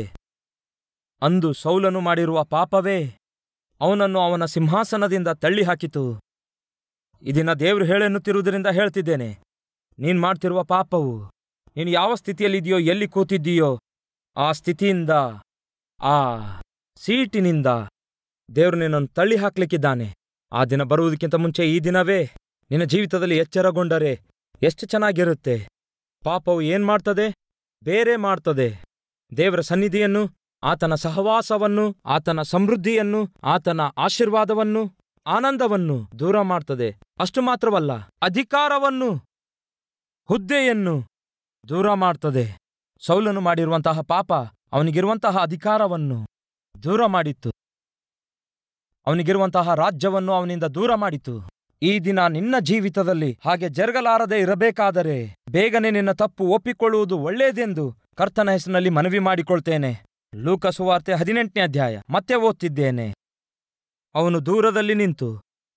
ಅಂದು ಸೌಲನು ಮಾಡಿರುವ ಪಾಪವೇ ಅವನನ್ನು ಅವನ ಸಿಂಹಾಸನದಿಂದ ತಳ್ಳಿ ಹಾಕಿತು ಇದನ್ನ ದೇವ್ರು ಹೇಳೆನ್ನುತ್ತಿರುವುದರಿಂದ ಹೇಳ್ತಿದ್ದೇನೆ ನೀನ್ ಮಾಡ್ತಿರುವ ಪಾಪವು ನೀನು ಯಾವ ಸ್ಥಿತಿಯಲ್ಲಿದೆಯೋ ಎಲ್ಲಿ ಕೂತಿದ್ದೀಯೋ ಆ ಸ್ಥಿತಿಯಿಂದ ಆ ಸೀಟಿನಿಂದ ದೇವ್ರು ನಿನ್ನನ್ನು ತಳ್ಳಿ ಹಾಕ್ಲಿಕ್ಕಿದ್ದಾನೆ ಆ ದಿನ ಬರುವುದಕ್ಕಿಂತ ಮುಂಚೆ ಈ ದಿನವೇ ನಿನ್ನ ಜೀವಿತದಲ್ಲಿ ಎಚ್ಚರಗೊಂಡರೆ ಎಷ್ಟು ಚೆನ್ನಾಗಿರುತ್ತೆ ಪಾಪವು ಏನ್ ಮಾಡ್ತದೆ ಬೇರೆ ಮಾಡ್ತದೆ ದೇವರ ಸನ್ನಿಧಿಯನ್ನು ಆತನ ಸಹವಾಸವನ್ನು ಆತನ ಸಮೃದ್ಧಿಯನ್ನು ಆತನ ಆಶೀರ್ವಾದವನ್ನು ಆನಂದವನ್ನು ದೂರ ಮಾಡ್ತದೆ ಅಷ್ಟು ಮಾತ್ರವಲ್ಲ ಅಧಿಕಾರವನ್ನು ಹುದ್ದೆಯನ್ನು ದೂರ ಮಾಡ್ತದೆ ಸೌಲನು ಮಾಡಿರುವಂತಹ ಪಾಪ ಅವನಿಗಿರುವಂತಹ ಅಧಿಕಾರವನ್ನು ದೂರ ಮಾಡಿತ್ತು ಅವನಿಗಿರುವಂತಹ ರಾಜ್ಯವನ್ನು ಅವನಿಂದ ದೂರ ಮಾಡಿತು ಈ ದಿನ ನಿನ್ನ ಜೀವಿತದಲ್ಲಿ ಹಾಗೆ ಜರುಗಲಾರದೆ ಇರಬೇಕಾದರೆ ಬೇಗನೆ ನಿನ್ನ ತಪ್ಪು ಒಪ್ಪಿಕೊಳ್ಳುವುದು ಒಳ್ಳೆಯದೆಂದು ಕರ್ತನ ಹೆಸರಿನಲ್ಲಿ ಮನವಿ ಮಾಡಿಕೊಳ್ತೇನೆ ಲೂಕ ಸುವಾರ್ತೆ ಹದಿನೆಂಟನೇ ಅಧ್ಯಾಯ ಮತ್ತೆ ಓದ್ತಿದ್ದೇನೆ ಅವನು ದೂರದಲ್ಲಿ ನಿಂತು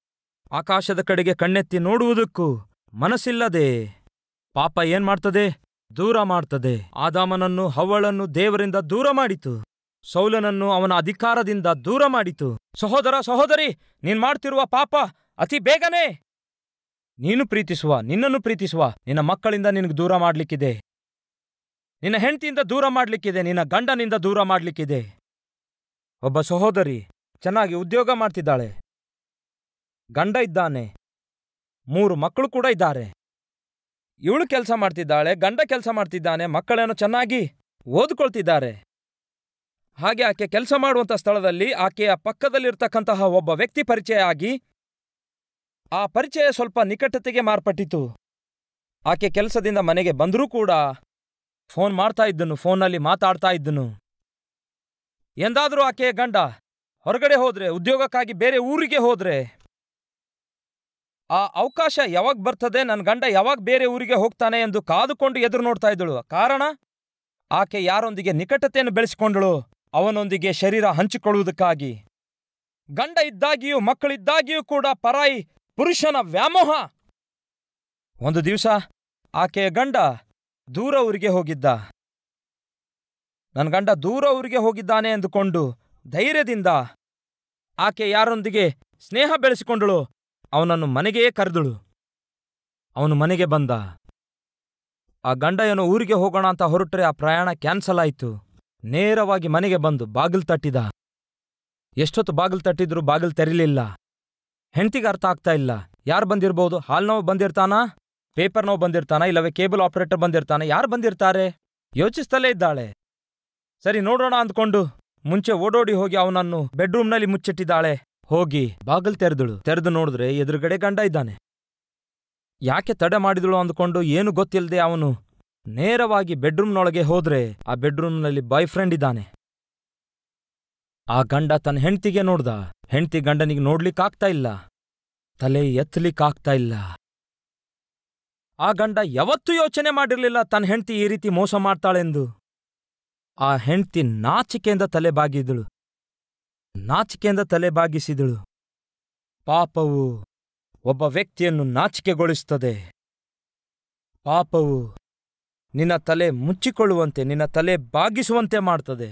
ಆಕಾಶದ ಕಡೆಗೆ ಕಣ್ಣೆತ್ತಿ ನೋಡುವುದಕ್ಕೂ ಮನಸ್ಸಿಲ್ಲದೆ ಪಾಪ ಏನ್ ಮಾಡ್ತದೆ ದೂರ ಮಾಡ್ತದೆ ಆದಾಮನನ್ನು ಹವ್ವಳನ್ನು ದೇವರಿಂದ ದೂರ ಮಾಡಿತು ಸೌಲನನ್ನು ಅವನ ಅಧಿಕಾರದಿಂದ ದೂರ ಮಾಡಿತು ಸಹೋದರ ಸಹೋದರಿ ನೀನ್ ಮಾಡ್ತಿರುವ ಪಾಪ ಅತಿ ಬೇಗನೆ ನೀನು ಪ್ರೀತಿಸುವ ನಿನ್ನನ್ನು ಪ್ರೀತಿಸುವ ನಿನ್ನ ಮಕ್ಕಳಿಂದ ನಿನಗೆ ದೂರ ಮಾಡ್ಲಿಕ್ಕಿದೆ ನಿನ್ನ ಹೆಂಡತಿಯಿಂದ ದೂರ ಮಾಡ್ಲಿಕ್ಕಿದೆ ನಿನ್ನ ಗಂಡನಿಂದ ದೂರ ಮಾಡ್ಲಿಕ್ಕಿದೆ ಒಬ್ಬ ಸಹೋದರಿ ಚೆನ್ನಾಗಿ ಉದ್ಯೋಗ ಮಾಡ್ತಿದ್ದಾಳೆ ಗಂಡ ಇದ್ದಾನೆ ಮೂರು ಮಕ್ಕಳು ಕೂಡ ಇದ್ದಾರೆ ಇವಳು ಕೆಲಸ ಮಾಡ್ತಿದ್ದಾಳೆ ಗಂಡ ಕೆಲಸ ಮಾಡ್ತಿದ್ದಾನೆ ಮಕ್ಕಳೇನೋ ಚೆನ್ನಾಗಿ ಓದ್ಕೊಳ್ತಿದ್ದಾರೆ ಹಾಗೆ ಆಕೆ ಕೆಲಸ ಮಾಡುವಂಥ ಸ್ಥಳದಲ್ಲಿ ಆಕೆಯ ಪಕ್ಕದಲ್ಲಿರ್ತಕ್ಕಂತಹ ಒಬ್ಬ ವ್ಯಕ್ತಿ ಪರಿಚಯ ಆಗಿ ಆ ಪರಿಚಯ ಸ್ವಲ್ಪ ನಿಕಟತೆಗೆ ಮಾರ್ಪಟ್ಟಿತು ಆಕೆ ಕೆಲಸದಿಂದ ಮನೆಗೆ ಬಂದರೂ ಕೂಡ ಫೋನ್ ಮಾಡ್ತಾ ಇದ್ದನು ಫೋನ್ನಲ್ಲಿ ಮಾತಾಡ್ತಾ ಇದ್ದನು ಎಂದಾದರೂ ಆಕೆಯ ಗಂಡ ಹೊರಗಡೆ ಹೋದ್ರೆ ಉದ್ಯೋಗಕ್ಕಾಗಿ ಬೇರೆ ಊರಿಗೆ ಹೋದ್ರೆ ಆ ಅವಕಾಶ ಯಾವಾಗ ಬರ್ತದೆ ನನ್ನ ಗಂಡ ಯಾವಾಗ ಬೇರೆ ಊರಿಗೆ ಹೋಗ್ತಾನೆ ಎಂದು ಕಾದುಕೊಂಡು ಎದುರು ನೋಡ್ತಾ ಇದ್ದಳು ಕಾರಣ ಆಕೆ ಯಾರೊಂದಿಗೆ ನಿಕಟತೆಯನ್ನು ಬೆಳೆಸಿಕೊಂಡಳು ಅವನೊಂದಿಗೆ ಶರೀರ ಹಂಚಿಕೊಳ್ಳುವುದಕ್ಕಾಗಿ ಗಂಡ ಇದ್ದಾಗಿಯೂ ಮಕ್ಕಳಿದ್ದಾಗಿಯೂ ಕೂಡ ಪರಾಯಿ ಪುರುಷನ ವ್ಯಾಮೋಹ ಒಂದು ದಿವಸ ಆಕೆಯ ಗಂಡ ದೂರ ಊರಿಗೆ ಹೋಗಿದ್ದ ನನ್ನ ಗಂಡ ದೂರ ಊರಿಗೆ ಹೋಗಿದ್ದಾನೆ ಎಂದುಕೊಂಡು ಧೈರ್ಯದಿಂದ ಆಕೆ ಯಾರೊಂದಿಗೆ ಸ್ನೇಹ ಬೆಳೆಸಿಕೊಂಡಳು ಅವನನ್ನು ಮನೆಗೆಯೇ ಕರೆದಳು ಅವನು ಮನೆಗೆ ಬಂದ ಆ ಗಂಡ ಏನೋ ಊರಿಗೆ ಹೋಗೋಣ ಅಂತ ಹೊರಟ್ರೆ ಆ ಪ್ರಯಾಣ ಕ್ಯಾನ್ಸಲ್ ಆಯಿತು ನೇರವಾಗಿ ಮನೆಗೆ ಬಂದು ಬಾಗಿಲು ತಟ್ಟಿದ ಎಷ್ಟೊತ್ತು ಬಾಗಿಲು ತಟ್ಟಿದ್ರು ಬಾಗಿಲು ತೆರಿಲಿಲ್ಲ ಹೆಂಡ್ತಿಗೆ ಅರ್ಥ ಆಗ್ತಾ ಇಲ್ಲ ಯಾರು ಬಂದಿರ್ಬೋದು ಹಾಲ್ ನೋವು ಬಂದಿರ್ತಾನಾ ಪೇಪರ್ ನೋವು ಬಂದಿರ್ತಾನ ಇಲ್ಲವೇ ಕೇಬಲ್ ಆಪರೇಟರ್ ಬಂದಿರ್ತಾನೆ ಯಾರು ಬಂದಿರ್ತಾರೆ ಯೋಚಿಸ್ತಲೇ ಇದ್ದಾಳೆ ಸರಿ ನೋಡೋಣ ಅಂದ್ಕೊಂಡು ಮುಂಚೆ ಓಡೋಡಿ ಹೋಗಿ ಅವನನ್ನು ಬೆಡ್ರೂಮ್ನಲ್ಲಿ ಮುಚ್ಚಿಟ್ಟಿದ್ದಾಳೆ ಹೋಗಿ ಬಾಗಲ್ ತೆರೆದಳು ತೆರೆದು ನೋಡಿದ್ರೆ ಎದುರುಗಡೆ ಗಂಡ ಇದ್ದಾನೆ ಯಾಕೆ ತಡೆ ಮಾಡಿದಳು ಅಂದ್ಕೊಂಡು ಏನು ಗೊತ್ತಿಲ್ಲದೆ ಅವನು ನೇರವಾಗಿ ಬೆಡ್ರೂಮ್ನೊಳಗೆ ಹೋದ್ರೆ ಆ ಬೆಡ್ರೂಮ್ನಲ್ಲಿ ಬಾಯ್ ಫ್ರೆಂಡ್ ಇದ್ದಾನೆ ಆ ಗಂಡ ತನ್ನ ಹೆಂಡ್ತಿಗೆ ನೋಡ್ದ ಹೆಂಡ್ತಿ ಗಂಡನಿಗೆ ನೋಡ್ಲಿಕ್ಕಾಗ್ತಾ ಇಲ್ಲ ತಲೆ ಎತ್ತಲಿಕ್ಕಾಗ್ತಾ ಇಲ್ಲ ಆ ಗಂಡ ಯಾವತ್ತೂ ಯೋಚನೆ ಮಾಡಿರ್ಲಿಲ್ಲ ತನ್ನ ಹೆಂಡ್ತಿ ಈ ರೀತಿ ಮೋಸ ಮಾಡ್ತಾಳೆಂದು ಆ ಹೆಂಡ್ತಿ ನಾಚಿಕೆಯಿಂದ ತಲೆ ಬಾಗಿದಳು ನಾಚಿಕೆಯಿಂದ ತಲೆ ಬಾಗಿಸಿದಳು ಪಾಪವು ಒಬ್ಬ ವ್ಯಕ್ತಿಯನ್ನು ನಾಚಿಕೆಗೊಳಿಸುತ್ತದೆ ಪಾಪವು ನಿನ್ನ ತಲೆ ಮುಚ್ಚಿಕೊಳ್ಳುವಂತೆ ನಿನ್ನ ತಲೆ ಬಾಗಿಸುವಂತೆ ಮಾಡ್ತದೆ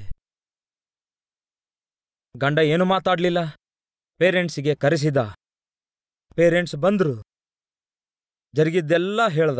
ಗಂಡ ಏನು ಮಾತಾಡ್ಲಿಲ್ಲ ಪೇರೆಂಟ್ಸಿಗೆ ಕರೆಸಿದ ಪೇರೆಂಟ್ಸ್ ಬಂದ್ರು ಜರುಗಿದ್ದೆಲ್ಲ ಹೇಳ್ದ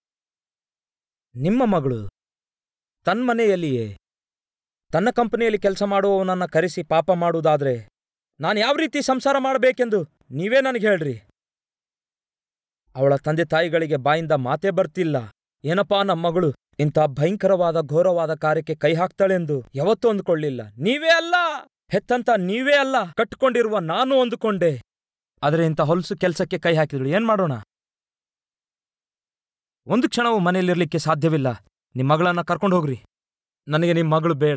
ನಿಮ್ಮ ಮಗಳು ತನ್ಮನೆಯಲ್ಲಿಯೇ ತನ್ನ ಕಂಪನಿಯಲ್ಲಿ ಕೆಲಸ ಮಾಡುವವನನ್ನ ಕರೆಸಿ ಪಾಪ ಮಾಡುವುದಾದ್ರೆ ನಾನು ಯಾವ ರೀತಿ ಸಂಸಾರ ಮಾಡಬೇಕೆಂದು ನೀವೇ ನನಗೆ ಹೇಳ್ರಿ ಅವಳ ತಂದೆ ತಾಯಿಗಳಿಗೆ ಬಾಯಿಂದ ಮಾತೇ ಬರ್ತಿಲ್ಲ ಏನಪ್ಪಾ ನಮ್ಮ ಮಗಳು ಇಂಥ ಭಯಂಕರವಾದ ಘೋರವಾದ ಕಾರ್ಯಕ್ಕೆ ಕೈ ಹಾಕ್ತಾಳೆಂದು ಯಾವತ್ತೂ ಅಂದುಕೊಳ್ಳಿಲ್ಲ ನೀವೇ ಅಲ್ಲ ಹೆತ್ತಂತ ನೀವೇ ಅಲ್ಲ ಕಟ್ಟಿಕೊಂಡಿರುವ ನಾನು ಅಂದುಕೊಂಡೆ ಆದರೆ ಇಂಥ ಹೊಲಸು ಕೆಲಸಕ್ಕೆ ಕೈ ಹಾಕಿದಳು ಏನ್ ಮಾಡೋಣ ಒಂದು ಕ್ಷಣವೂ ಮನೆಯಲ್ಲಿರ್ಲಿಕ್ಕೆ ಸಾಧ್ಯವಿಲ್ಲ ನಿಮ್ಮ ಮಗಳನ್ನ ಕರ್ಕೊಂಡು ಹೋಗ್ರಿ ನನಗೆ ನಿಮ್ಮ ಮಗಳು ಬೇಡ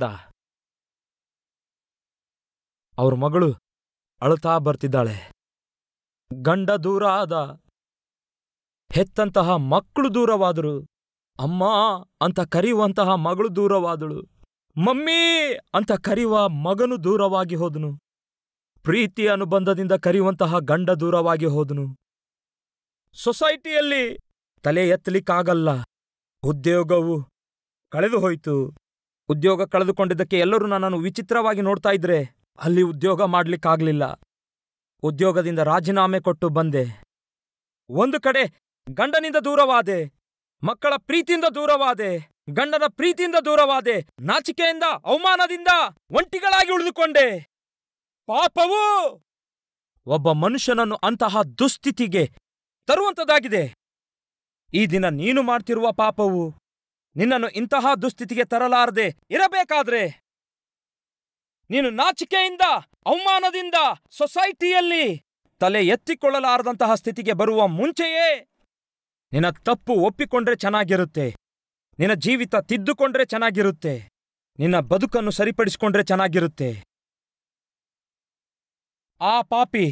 ಅವ್ರ ಮಗಳು ಅಳುತ್ತಾ ಬರ್ತಿದ್ದಾಳೆ ಗಂಡ ದೂರ ಆದ ಹೆತ್ತಂತಹ ಮಕ್ಕಳು ದೂರವಾದರು ಅಮ್ಮ ಅಂತ ಕರೆಯುವಂತಹ ಮಗಳು ದೂರವಾದಳು ಮಮ್ಮಿ ಅಂತ ಕರೆಯುವ ಮಗನು ದೂರವಾಗಿ ಹೋದನು ಪ್ರೀತಿ ಅನುಬಂಧದಿಂದ ಕರೆಯುವಂತಹ ಗಂಡ ದೂರವಾಗಿ ಹೋದನು ಸೊಸೈಟಿಯಲ್ಲಿ ತಲೆ ಎತ್ತಲಿಕ್ಕಾಗಲ್ಲ ಉದ್ಯೋಗವು ಕಳೆದು ಹೋಯಿತು ಉದ್ಯೋಗ ಕಳೆದುಕೊಂಡಿದ್ದಕ್ಕೆ ಎಲ್ಲರೂ ನನ್ನನ್ನು ವಿಚಿತ್ರವಾಗಿ ನೋಡ್ತಾ ಇದ್ರೆ ಅಲ್ಲಿ ಉದ್ಯೋಗ ಮಾಡ್ಲಿಕ್ಕಾಗ್ಲಿಲ್ಲ ಉದ್ಯೋಗದಿಂದ ರಾಜೀನಾಮೆ ಕೊಟ್ಟು ಬಂದೆ ಒಂದು ಕಡೆ ಗಂಡನಿಂದ ದೂರವಾದೆ ಮಕ್ಕಳ ಪ್ರೀತಿಯಿಂದ ದೂರವಾದೆ ಗಂಡನ ಪ್ರೀತಿಯಿಂದ ದೂರವಾದೆ ನಾಚಿಕೆಯಿಂದ ಅವಮಾನದಿಂದ ಒಂಟಿಗಳಾಗಿ ಉಳಿದುಕೊಂಡೆ ಪಾಪವು ಒಬ್ಬ ಮನುಷ್ಯನನ್ನು ಅಂತಹ ದುಸ್ಥಿತಿಗೆ ತರುವಂತದಾಗಿದೆ ಈ ದಿನ ನೀನು ಮಾಡ್ತಿರುವ ಪಾಪವು ನಿನ್ನನ್ನು ಇಂತಹ ದುಸ್ಥಿತಿಗೆ ತರಲಾರದೆ ಇರಬೇಕಾದ್ರೆ ನೀನು ನಾಚಿಕೆಯಿಂದ ಅವಮಾನದಿಂದ ಸೊಸೈಟಿಯಲ್ಲಿ ತಲೆ ಎತ್ತಿಕೊಳ್ಳಲಾರದಂತಹ ಸ್ಥಿತಿಗೆ ಬರುವ ಮುಂಚೆಯೇ ನಿನ್ನ ತಪ್ಪು ಒಪ್ಪಿಕೊಂಡ್ರೆ ಚೆನ್ನಾಗಿರುತ್ತೆ ನಿನ್ನ ಜೀವಿತ ತಿದ್ದುಕೊಂಡ್ರೆ ಚೆನ್ನಾಗಿರುತ್ತೆ ನಿನ್ನ ಬದುಕನ್ನು ಸರಿಪಡಿಸಿಕೊಂಡ್ರೆ ಚೆನ್ನಾಗಿರುತ್ತೆ ಆ ಪಾಪಿ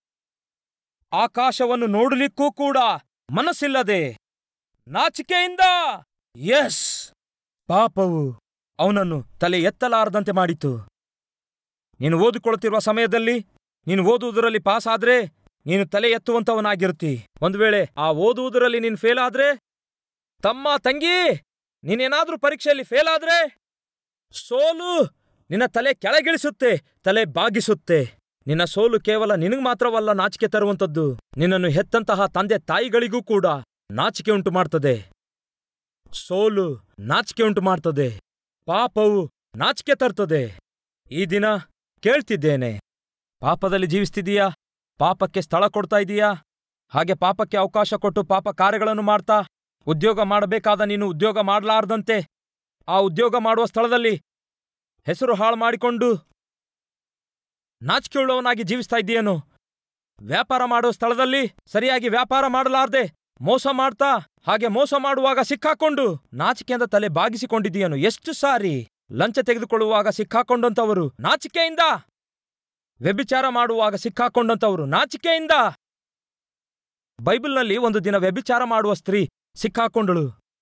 ಆಕಾಶವನ್ನು ನೋಡಲಿಕ್ಕೂ ಕೂಡ ಮನಸ್ಸಿಲ್ಲದೆ ನಾಚಿಕೆಯಿಂದ ಎಸ್ ಪಾಪವು ಅವನನ್ನು ತಲೆ ಎತ್ತಲಾರದಂತೆ ಮಾಡಿತು ನೀನು ಓದಿಕೊಳ್ಳುತ್ತಿರುವ ಸಮಯದಲ್ಲಿ ನೀನು ಓದುವುದರಲ್ಲಿ ಪಾಸ್ ಆದ್ರೆ ನೀನು ತಲೆ ಎತ್ತುವಂತವನಾಗಿರುತ್ತಿ ಒಂದು ವೇಳೆ ಆ ಓದುವುದರಲ್ಲಿ ನೀನು ಫೇಲ್ ಆದ್ರೆ ತಮ್ಮ ತಂಗಿ ನೀನೇನಾದ್ರೂ ಪರೀಕ್ಷೆಯಲ್ಲಿ ಫೇಲ್ ಆದ್ರೆ ಸೋಲು ನಿನ್ನ ತಲೆ ಕೆಳಗಿಳಿಸುತ್ತೆ ತಲೆ ಬಾಗಿಸುತ್ತೆ ನಿನ್ನ ಸೋಲು ಕೇವಲ ನಿನಗೆ ಮಾತ್ರವಲ್ಲ ನಾಚಿಕೆ ತರುವಂತದ್ದು ನಿನ್ನನ್ನು ಹೆತ್ತಂತಹ ತಂದೆ ತಾಯಿಗಳಿಗೂ ಕೂಡ ನಾಚಿಕೆ ಉಂಟು ಮಾಡ್ತದೆ ಸೋಲು ನಾಚಿಕೆ ಉಂಟು ಮಾಡ್ತದೆ ಪಾಪವು ನಾಚಿಕೆ ತರ್ತದೆ ಈ ದಿನ ಕೇಳ್ತಿದ್ದೇನೆ ಪಾಪದಲ್ಲಿ ಜೀವಿಸ್ತಿದೀಯಾ ಪಾಪಕ್ಕೆ ಸ್ಥಳ ಕೊಡ್ತಾ ಇದೀಯಾ ಹಾಗೆ ಪಾಪಕ್ಕೆ ಅವಕಾಶ ಕೊಟ್ಟು ಪಾಪ ಕಾರ್ಯಗಳನ್ನು ಮಾಡ್ತಾ ಉದ್ಯೋಗ ಮಾಡಬೇಕಾದ ನೀನು ಉದ್ಯೋಗ ಮಾಡಲಾರ್ದಂತೆ ಆ ಉದ್ಯೋಗ ಮಾಡುವ ಸ್ಥಳದಲ್ಲಿ ಹೆಸರು ಹಾಳು ಮಾಡಿಕೊಂಡು ನಾಚಿಕೆಯುಳ್ಳವನಾಗಿ ಜೀವಿಸ್ತಾ ಇದ್ದೀಯೇನು ವ್ಯಾಪಾರ ಮಾಡುವ ಸ್ಥಳದಲ್ಲಿ ಸರಿಯಾಗಿ ವ್ಯಾಪಾರ ಮಾಡಲಾರ್ದೆ ಮೋಸ ಮಾಡ್ತಾ ಹಾಗೆ ಮೋಸ ಮಾಡುವಾಗ ಸಿಕ್ಕಾಕೊಂಡು ನಾಚಿಕೆಯಿಂದ ತಲೆ ಬಾಗಿಸಿಕೊಂಡಿದ್ದೀಯನು ಎಷ್ಟು ಸಾರಿ ಲಂಚ ತೆಗೆದುಕೊಳ್ಳುವಾಗ ಸಿಕ್ಕಾಕೊಂಡಂತವರು ನಾಚಿಕೆಯಿಂದ ವ್ಯಭಿಚಾರ ಮಾಡುವಾಗ ಸಿಕ್ಕಾಕೊಂಡಂತವರು ನಾಚಿಕೆಯಿಂದ ಬೈಬಲ್ನಲ್ಲಿ ಒಂದು ದಿನ ವ್ಯಭಿಚಾರ ಮಾಡುವ ಸ್ತ್ರೀ ಸಿಕ್ಕಾಕೊಂಡಳು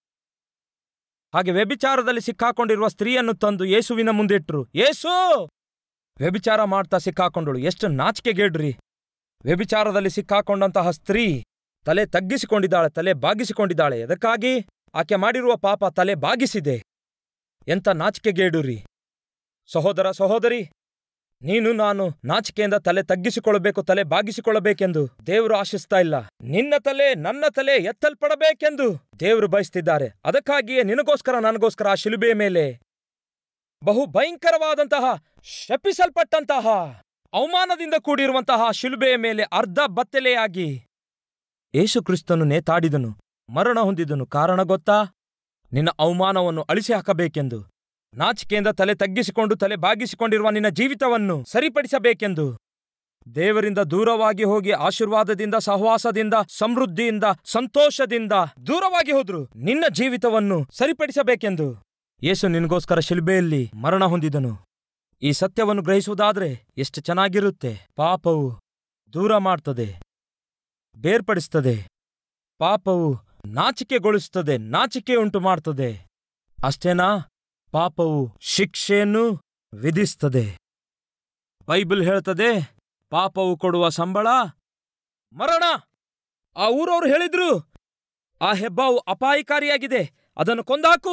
ಹಾಗೆ ವ್ಯಭಿಚಾರದಲ್ಲಿ ಸಿಕ್ಕಾಕೊಂಡಿರುವ ಸ್ತ್ರೀಯನ್ನು ತಂದು ಯೇಸುವಿನ ಮುಂದಿಟ್ರು ಯೇಸು ವ್ಯಭಿಚಾರ ಮಾಡ್ತಾ ಸಿಕ್ಕಾಕೊಂಡಳು ಎಷ್ಟು ನಾಚಿಕೆಗೇಡ್ರಿ ವ್ಯಭಿಚಾರದಲ್ಲಿ ಸಿಕ್ಕಾಕೊಂಡಂತಹ ಸ್ತ್ರೀ ತಲೆ ತಗ್ಗಿಸಿಕೊಂಡಿದ್ದಾಳೆ ತಲೆ ಬಾಗಿಸಿಕೊಂಡಿದ್ದಾಳೆ ಎದಕ್ಕಾಗಿ ಆಕೆ ಮಾಡಿರುವ ಪಾಪ ತಲೆ ಬಾಗಿಸಿದೆ ಎಂತ ನಾಚಿಕೆಗೇಡುರಿ ಸಹೋದರ ಸಹೋದರಿ ನೀನು ನಾನು ನಾಚಿಕೆಯಿಂದ ತಲೆ ತಗ್ಗಿಸಿಕೊಳ್ಳಬೇಕು ತಲೆ ಬಾಗಿಸಿಕೊಳ್ಳಬೇಕೆಂದು ದೇವರು ಆಶಿಸ್ತಾ ಇಲ್ಲ ನಿನ್ನ ತಲೆ ನನ್ನ ತಲೆ ಎತ್ತಲ್ಪಡಬೇಕೆಂದು ದೇವರು ಬಯಸ್ತಿದ್ದಾರೆ ಅದಕ್ಕಾಗಿಯೇ ನಿನಗೋಸ್ಕರ ನನಗೋಸ್ಕರ ಆ ಶಿಲುಬೆಯ ಮೇಲೆ ಬಹು ಭಯಂಕರವಾದಂತಹ ಶಪಿಸಲ್ಪಟ್ಟಂತಹ ಅವಮಾನದಿಂದ ಕೂಡಿರುವಂತಹ ಶಿಲುಬೆಯ ಮೇಲೆ ಅರ್ಧ ಬತ್ತಲೆಯಾಗಿ ಯೇಸು ಕ್ರಿಸ್ತನು ನೇತಾಡಿದನು ಮರಣ ಹೊಂದಿದನು ಕಾರಣ ಗೊತ್ತಾ ನಿನ್ನ ಅವಮಾನವನ್ನು ಅಳಿಸಿ ಹಾಕಬೇಕೆಂದು ನಾಚಿಕೆಯಿಂದ ತಲೆ ತಗ್ಗಿಸಿಕೊಂಡು ತಲೆ ಬಾಗಿಸಿಕೊಂಡಿರುವ ನಿನ್ನ ಜೀವಿತವನ್ನು ಸರಿಪಡಿಸಬೇಕೆಂದು ದೇವರಿಂದ ದೂರವಾಗಿ ಹೋಗಿ ಆಶೀರ್ವಾದದಿಂದ ಸಹವಾಸದಿಂದ ಸಮೃದ್ಧಿಯಿಂದ ಸಂತೋಷದಿಂದ ದೂರವಾಗಿ ಹೋದ್ರು ನಿನ್ನ ಜೀವಿತವನ್ನು ಸರಿಪಡಿಸಬೇಕೆಂದು ಯೇಸು ನಿನಗೋಸ್ಕರ ಶಿಲ್ಬೆಯಲ್ಲಿ ಮರಣ ಹೊಂದಿದನು ಈ ಸತ್ಯವನ್ನು ಗ್ರಹಿಸುವುದಾದ್ರೆ ಎಷ್ಟು ಚೆನ್ನಾಗಿರುತ್ತೆ ಪಾಪವು ದೂರ ಮಾಡ್ತದೆ ಬೇರ್ಪಡಿಸ್ತದೆ ಪಾಪವು ನಾಚಿಕೆಗೊಳಿಸುತ್ತದೆ ನಾಚಿಕೆ ಉಂಟು ಮಾಡ್ತದೆ ಅಷ್ಟೇನಾ ಪಾಪವು ಶಿಕ್ಷೆಯನ್ನು ವಿಧಿಸ್ತದೆ ಬೈಬಲ್ ಹೇಳ್ತದೆ ಪಾಪವು ಕೊಡುವ ಸಂಬಳ ಮರಣ ಆ ಊರವರು ಹೇಳಿದ್ರು ಆ ಹೆಬ್ಬಾವು ಅಪಾಯಕಾರಿಯಾಗಿದೆ ಅದನ್ನು ಕೊಂದಾಕು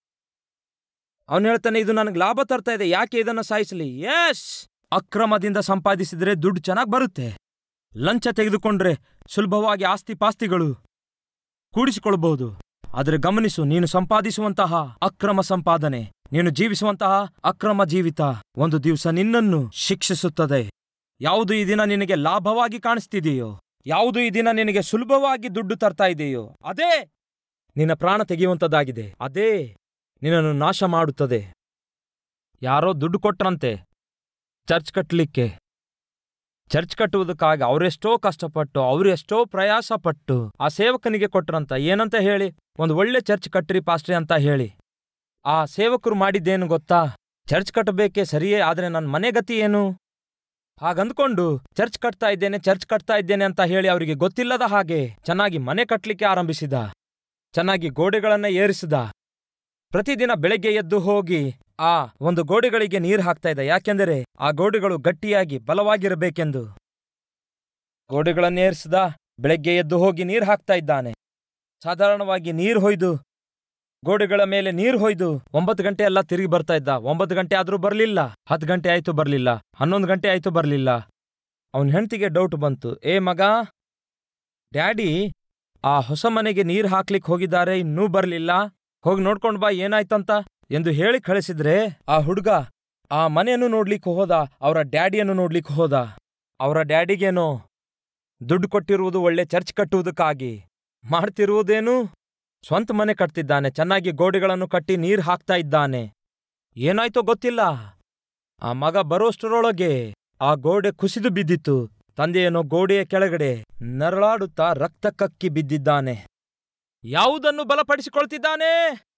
ಅವನು ಹೇಳ್ತಾನೆ ಇದು ನನಗೆ ಲಾಭ ತರ್ತಾ ಇದೆ ಯಾಕೆ ಇದನ್ನು ಸಾಯಿಸಲಿ ಎಸ್ ಅಕ್ರಮದಿಂದ ಸಂಪಾದಿಸಿದ್ರೆ ದುಡ್ಡು ಚೆನ್ನಾಗಿ ಬರುತ್ತೆ ಲಂಚ ತೆಗೆದುಕೊಂಡ್ರೆ ಸುಲಭವಾಗಿ ಆಸ್ತಿ ಪಾಸ್ತಿಗಳು ಕೂಡಿಸಿಕೊಳ್ಬಹುದು ಆದರೆ ಗಮನಿಸು ನೀನು ಸಂಪಾದಿಸುವಂತಹ ಅಕ್ರಮ ಸಂಪಾದನೆ ನೀನು ಜೀವಿಸುವಂತಹ ಅಕ್ರಮ ಜೀವಿತ ಒಂದು ದಿವಸ ನಿನ್ನನ್ನು ಶಿಕ್ಷಿಸುತ್ತದೆ ಯಾವುದು ಈ ದಿನ ನಿನಗೆ ಲಾಭವಾಗಿ ಕಾಣಿಸ್ತಿದೆಯೋ ಯಾವುದು ಈ ದಿನ ನಿನಗೆ ಸುಲಭವಾಗಿ ದುಡ್ಡು ತರ್ತಾ ಇದೆಯೋ ಅದೇ ನಿನ್ನ ಪ್ರಾಣ ತೆಗೆಯುವಂಥದ್ದಾಗಿದೆ ಅದೇ ನಿನ್ನನ್ನು ನಾಶ ಮಾಡುತ್ತದೆ ಯಾರೋ ದುಡ್ಡು ಕೊಟ್ರಂತೆ ಚರ್ಚ್ ಕಟ್ಟಲಿಕ್ಕೆ ಚರ್ಚ್ ಕಟ್ಟುವುದಕ್ಕಾಗಿ ಅವರೆಷ್ಟೋ ಕಷ್ಟಪಟ್ಟು ಅವರೆಷ್ಟೋ ಪ್ರಯಾಸ ಪಟ್ಟು ಆ ಸೇವಕನಿಗೆ ಕೊಟ್ರಂತ ಏನಂತ ಹೇಳಿ ಒಂದು ಒಳ್ಳೆ ಚರ್ಚ್ ಕಟ್ಟ್ರಿ ಪಾಸ್ಟ್ರಿ ಅಂತ ಹೇಳಿ ಆ ಸೇವಕರು ಮಾಡಿದ್ದೇನು ಗೊತ್ತಾ ಚರ್ಚ್ ಕಟ್ಟಬೇಕೇ ಸರಿಯೇ ಆದ್ರೆ ನನ್ನ ಮನೆ ಗತಿ ಏನು ಹಾಗಂದ್ಕೊಂಡು ಚರ್ಚ್ ಕಟ್ತಾ ಇದ್ದೇನೆ ಚರ್ಚ್ ಕಟ್ತಾ ಇದ್ದೇನೆ ಅಂತ ಹೇಳಿ ಅವರಿಗೆ ಗೊತ್ತಿಲ್ಲದ ಹಾಗೆ ಚೆನ್ನಾಗಿ ಮನೆ ಕಟ್ಲಿಕ್ಕೆ ಆರಂಭಿಸಿದ ಚೆನ್ನಾಗಿ ಗೋಡೆಗಳನ್ನ ಏರಿಸಿದ ಪ್ರತಿದಿನ ಬೆಳಗ್ಗೆ ಎದ್ದು ಹೋಗಿ ಆ ಒಂದು ಗೋಡೆಗಳಿಗೆ ನೀರು ಹಾಕ್ತಾ ಇದ್ದ ಯಾಕೆಂದರೆ ಆ ಗೋಡೆಗಳು ಗಟ್ಟಿಯಾಗಿ ಬಲವಾಗಿರಬೇಕೆಂದು ಗೋಡೆಗಳನ್ನ ಏರಿಸಿದ ಬೆಳಗ್ಗೆ ಎದ್ದು ಹೋಗಿ ನೀರು ಹಾಕ್ತಾ ಇದ್ದಾನೆ ಸಾಧಾರಣವಾಗಿ ನೀರು ಹೊಯ್ದು ಗೋಡೆಗಳ ಮೇಲೆ ನೀರು ಹೊಯ್ದು ಒಂಬತ್ತು ಗಂಟೆ ಎಲ್ಲ ತಿರುಗಿ ಬರ್ತಾ ಇದ್ದ ಒಂಬತ್ತು ಗಂಟೆ ಆದ್ರೂ ಬರ್ಲಿಲ್ಲ ಹತ್ತು ಗಂಟೆ ಆಯ್ತು ಬರ್ಲಿಲ್ಲ ಹನ್ನೊಂದು ಗಂಟೆ ಆಯ್ತು ಬರ್ಲಿಲ್ಲ ಅವನ ಹೆಂಡತಿಗೆ ಡೌಟ್ ಬಂತು ಏ ಮಗ ಡ್ಯಾಡಿ ಆ ಹೊಸ ಮನೆಗೆ ನೀರು ಹಾಕ್ಲಿಕ್ಕೆ ಹೋಗಿದ್ದಾರೆ ಇನ್ನೂ ಬರ್ಲಿಲ್ಲ ಹೋಗಿ ನೋಡ್ಕೊಂಡ್ ಬಾ ಏನಾಯ್ತಂತ ಎಂದು ಹೇಳಿ ಕಳಿಸಿದ್ರೆ ಆ ಹುಡುಗ ಆ ಮನೆಯನ್ನು ನೋಡ್ಲಿಕ್ಕೆ ಹೋದ ಅವರ ಡ್ಯಾಡಿಯನ್ನು ನೋಡ್ಲಿಕ್ಕೆ ಹೋದ ಅವರ ಡ್ಯಾಡಿಗೇನೋ ದುಡ್ಡು ಕೊಟ್ಟಿರುವುದು ಒಳ್ಳೆ ಚರ್ಚ್ ಕಟ್ಟುವುದಕ್ಕಾಗಿ ಮಾಡ್ತಿರುವುದೇನು ಸ್ವಂತ ಮನೆ ಕಟ್ತಿದ್ದಾನೆ ಚೆನ್ನಾಗಿ ಗೋಡೆಗಳನ್ನು ಕಟ್ಟಿ ನೀರು ಹಾಕ್ತಾ ಇದ್ದಾನೆ ಏನಾಯ್ತೋ ಗೊತ್ತಿಲ್ಲ ಆ ಮಗ ಬರೋಷ್ಟರೊಳಗೆ ಆ ಗೋಡೆ ಕುಸಿದು ಬಿದ್ದಿತ್ತು ತಂದೆಯೇನೋ ಗೋಡೆಯ ಕೆಳಗಡೆ ನರಳಾಡುತ್ತಾ ರಕ್ತ ಕಕ್ಕಿ ಬಿದ್ದಿದ್ದಾನೆ ಯಾವುದನ್ನು ಬಲಪಡಿಸಿಕೊಳ್ತಿದ್ದಾನೆ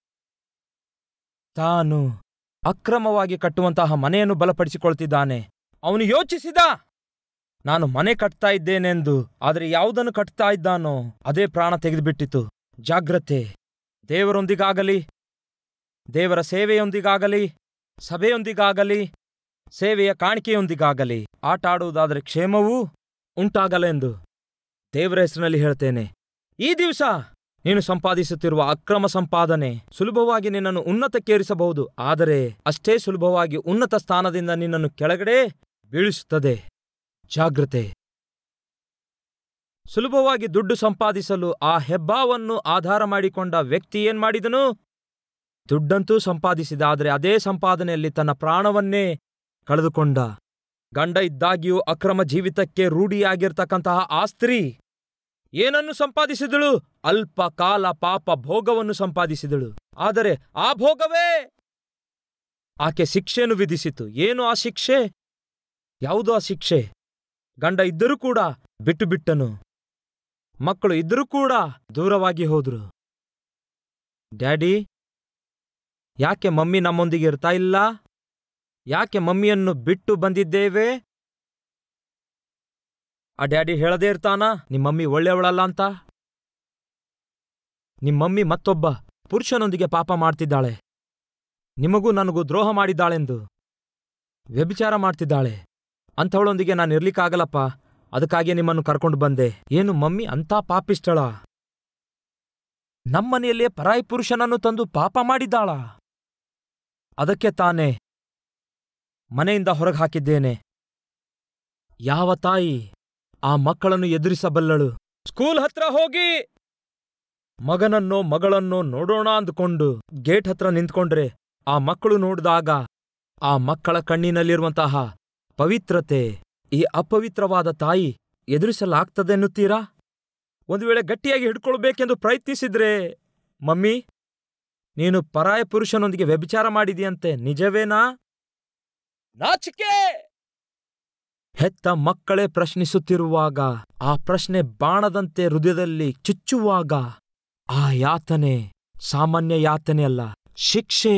ತಾನು ಅಕ್ರಮವಾಗಿ ಕಟ್ಟುವಂತಹ ಮನೆಯನ್ನು ಬಲಪಡಿಸಿಕೊಳ್ತಿದ್ದಾನೆ ಅವನು ಯೋಚಿಸಿದ ನಾನು ಮನೆ ಕಟ್ತಾ ಇದ್ದೇನೆಂದು ಆದರೆ ಯಾವುದನ್ನು ಕಟ್ತಾ ಇದ್ದಾನೋ ಅದೇ ಪ್ರಾಣ ತೆಗೆದುಬಿಟ್ಟಿತು ಜಾಗ್ರತೆ ದೇವರೊಂದಿಗಾಗಲಿ ದೇವರ ಸೇವೆಯೊಂದಿಗಾಗಲಿ ಸಭೆಯೊಂದಿಗಾಗಲಿ ಸೇವೆಯ ಕಾಣಿಕೆಯೊಂದಿಗಾಗಲಿ ಆಟ ಆಡುವುದಾದರೆ ಕ್ಷೇಮವೂ ಉಂಟಾಗಲೆಂದು ದೇವರ ಹೆಸರಿನಲ್ಲಿ ಹೇಳ್ತೇನೆ ಈ ದಿವಸ ನೀನು ಸಂಪಾದಿಸುತ್ತಿರುವ ಅಕ್ರಮ ಸಂಪಾದನೆ ಸುಲಭವಾಗಿ ನಿನ್ನನ್ನು ಉನ್ನತಕ್ಕೇರಿಸಬಹುದು ಆದರೆ ಅಷ್ಟೇ ಸುಲಭವಾಗಿ ಉನ್ನತ ಸ್ಥಾನದಿಂದ ನಿನ್ನನ್ನು ಕೆಳಗಡೆ ಬೀಳಿಸುತ್ತದೆ ಜಾಗ್ರತೆ ಸುಲಭವಾಗಿ ದುಡ್ಡು ಸಂಪಾದಿಸಲು ಆ ಹೆಬ್ಬಾವನ್ನು ಆಧಾರ ಮಾಡಿಕೊಂಡ ವ್ಯಕ್ತಿ ಏನ್ ಮಾಡಿದನು ದುಡ್ಡಂತೂ ಸಂಪಾದಿಸಿದ ಆದರೆ ಅದೇ ಸಂಪಾದನೆಯಲ್ಲಿ ತನ್ನ ಪ್ರಾಣವನ್ನೇ ಕಳೆದುಕೊಂಡ ಗಂಡ ಇದ್ದಾಗ್ಯೂ ಅಕ್ರಮ ಜೀವಿತಕ್ಕೆ ರೂಢಿಯಾಗಿರ್ತಕ್ಕಂತಹ ಆ ಸ್ತ್ರೀ ಏನನ್ನು ಸಂಪಾದಿಸಿದಳು ಅಲ್ಪ ಕಾಲ ಪಾಪ ಭೋಗವನ್ನು ಸಂಪಾದಿಸಿದಳು ಆದರೆ ಆ ಭೋಗವೇ ಆಕೆ ಶಿಕ್ಷೆಯನ್ನು ವಿಧಿಸಿತು ಏನು ಆ ಶಿಕ್ಷೆ ಯಾವುದು ಆ ಶಿಕ್ಷೆ ಗಂಡ ಇದ್ದರೂ ಕೂಡ ಬಿಟ್ಟು ಬಿಟ್ಟನು ಮಕ್ಕಳು ಇದ್ದರೂ ಕೂಡ ದೂರವಾಗಿ ಹೋದ್ರು ಡ್ಯಾಡಿ ಯಾಕೆ ಮಮ್ಮಿ ನಮ್ಮೊಂದಿಗೆ ಇರ್ತಾ ಇಲ್ಲ ಯಾಕೆ ಮಮ್ಮಿಯನ್ನು ಬಿಟ್ಟು ಬಂದಿದ್ದೇವೆ ಆ ಡ್ಯಾಡಿ ಹೇಳದೇ ಇರ್ತಾನ ನಿಮ್ಮ ಮಮ್ಮಿ ಒಳ್ಳೆಯವಳಲ್ಲ ಅಂತ ನಿಮ್ಮ ಮಮ್ಮಿ ಮತ್ತೊಬ್ಬ ಪುರುಷನೊಂದಿಗೆ ಪಾಪ ಮಾಡ್ತಿದ್ದಾಳೆ ನಿಮಗೂ ನನಗೂ ದ್ರೋಹ ಮಾಡಿದ್ದಾಳೆಂದು ವ್ಯಭಿಚಾರ ಮಾಡ್ತಿದ್ದಾಳೆ ಅಂಥವಳೊಂದಿಗೆ ನಾನು ಇರ್ಲಿಕ್ಕಾಗಲ್ಲಪ್ಪ ಅದಕ್ಕಾಗಿ ನಿಮ್ಮನ್ನು ಕರ್ಕೊಂಡು ಬಂದೆ ಏನು ಮಮ್ಮಿ ಅಂಥ ಪಾಪಿಷ್ಟಳ ನಮ್ಮನೆಯಲ್ಲೇ ಪರಾಯಿ ಪುರುಷನನ್ನು ತಂದು ಪಾಪ ಮಾಡಿದ್ದಾಳ ಅದಕ್ಕೆ ತಾನೇ ಮನೆಯಿಂದ ಹೊರಗೆ ಹಾಕಿದ್ದೇನೆ ಯಾವ ತಾಯಿ ಆ ಮಕ್ಕಳನ್ನು ಎದುರಿಸಬಲ್ಲಳು ಸ್ಕೂಲ್ ಹತ್ರ ಹೋಗಿ ಮಗನನ್ನೋ ಮಗಳನ್ನೋ ನೋಡೋಣ ಅಂದುಕೊಂಡು ಗೇಟ್ ಹತ್ರ ನಿಂತ್ಕೊಂಡ್ರೆ ಆ ಮಕ್ಕಳು ನೋಡಿದಾಗ ಆ ಮಕ್ಕಳ ಕಣ್ಣಿನಲ್ಲಿರುವಂತಹ ಪವಿತ್ರತೆ ಈ ಅಪವಿತ್ರವಾದ ತಾಯಿ ಎದುರಿಸಲಾಗ್ತದೆನ್ನುತ್ತೀರಾ ಒಂದು ವೇಳೆ ಗಟ್ಟಿಯಾಗಿ ಹಿಡ್ಕೊಳ್ಬೇಕೆಂದು ಪ್ರಯತ್ನಿಸಿದ್ರೆ ಮಮ್ಮಿ ನೀನು ಪರಾಯ ಪುರುಷನೊಂದಿಗೆ ವ್ಯಭಿಚಾರ ಮಾಡಿದೆಯಂತೆ ನಿಜವೇನಾ ನಾಚಿಕೆ ಹೆತ್ತ ಮಕ್ಕಳೇ ಪ್ರಶ್ನಿಸುತ್ತಿರುವಾಗ ಆ ಪ್ರಶ್ನೆ ಬಾಣದಂತೆ ಹೃದಯದಲ್ಲಿ ಚುಚ್ಚುವಾಗ ಆ ಯಾತನೆ ಸಾಮಾನ್ಯ ಯಾತನೆ ಅಲ್ಲ ಶಿಕ್ಷೆ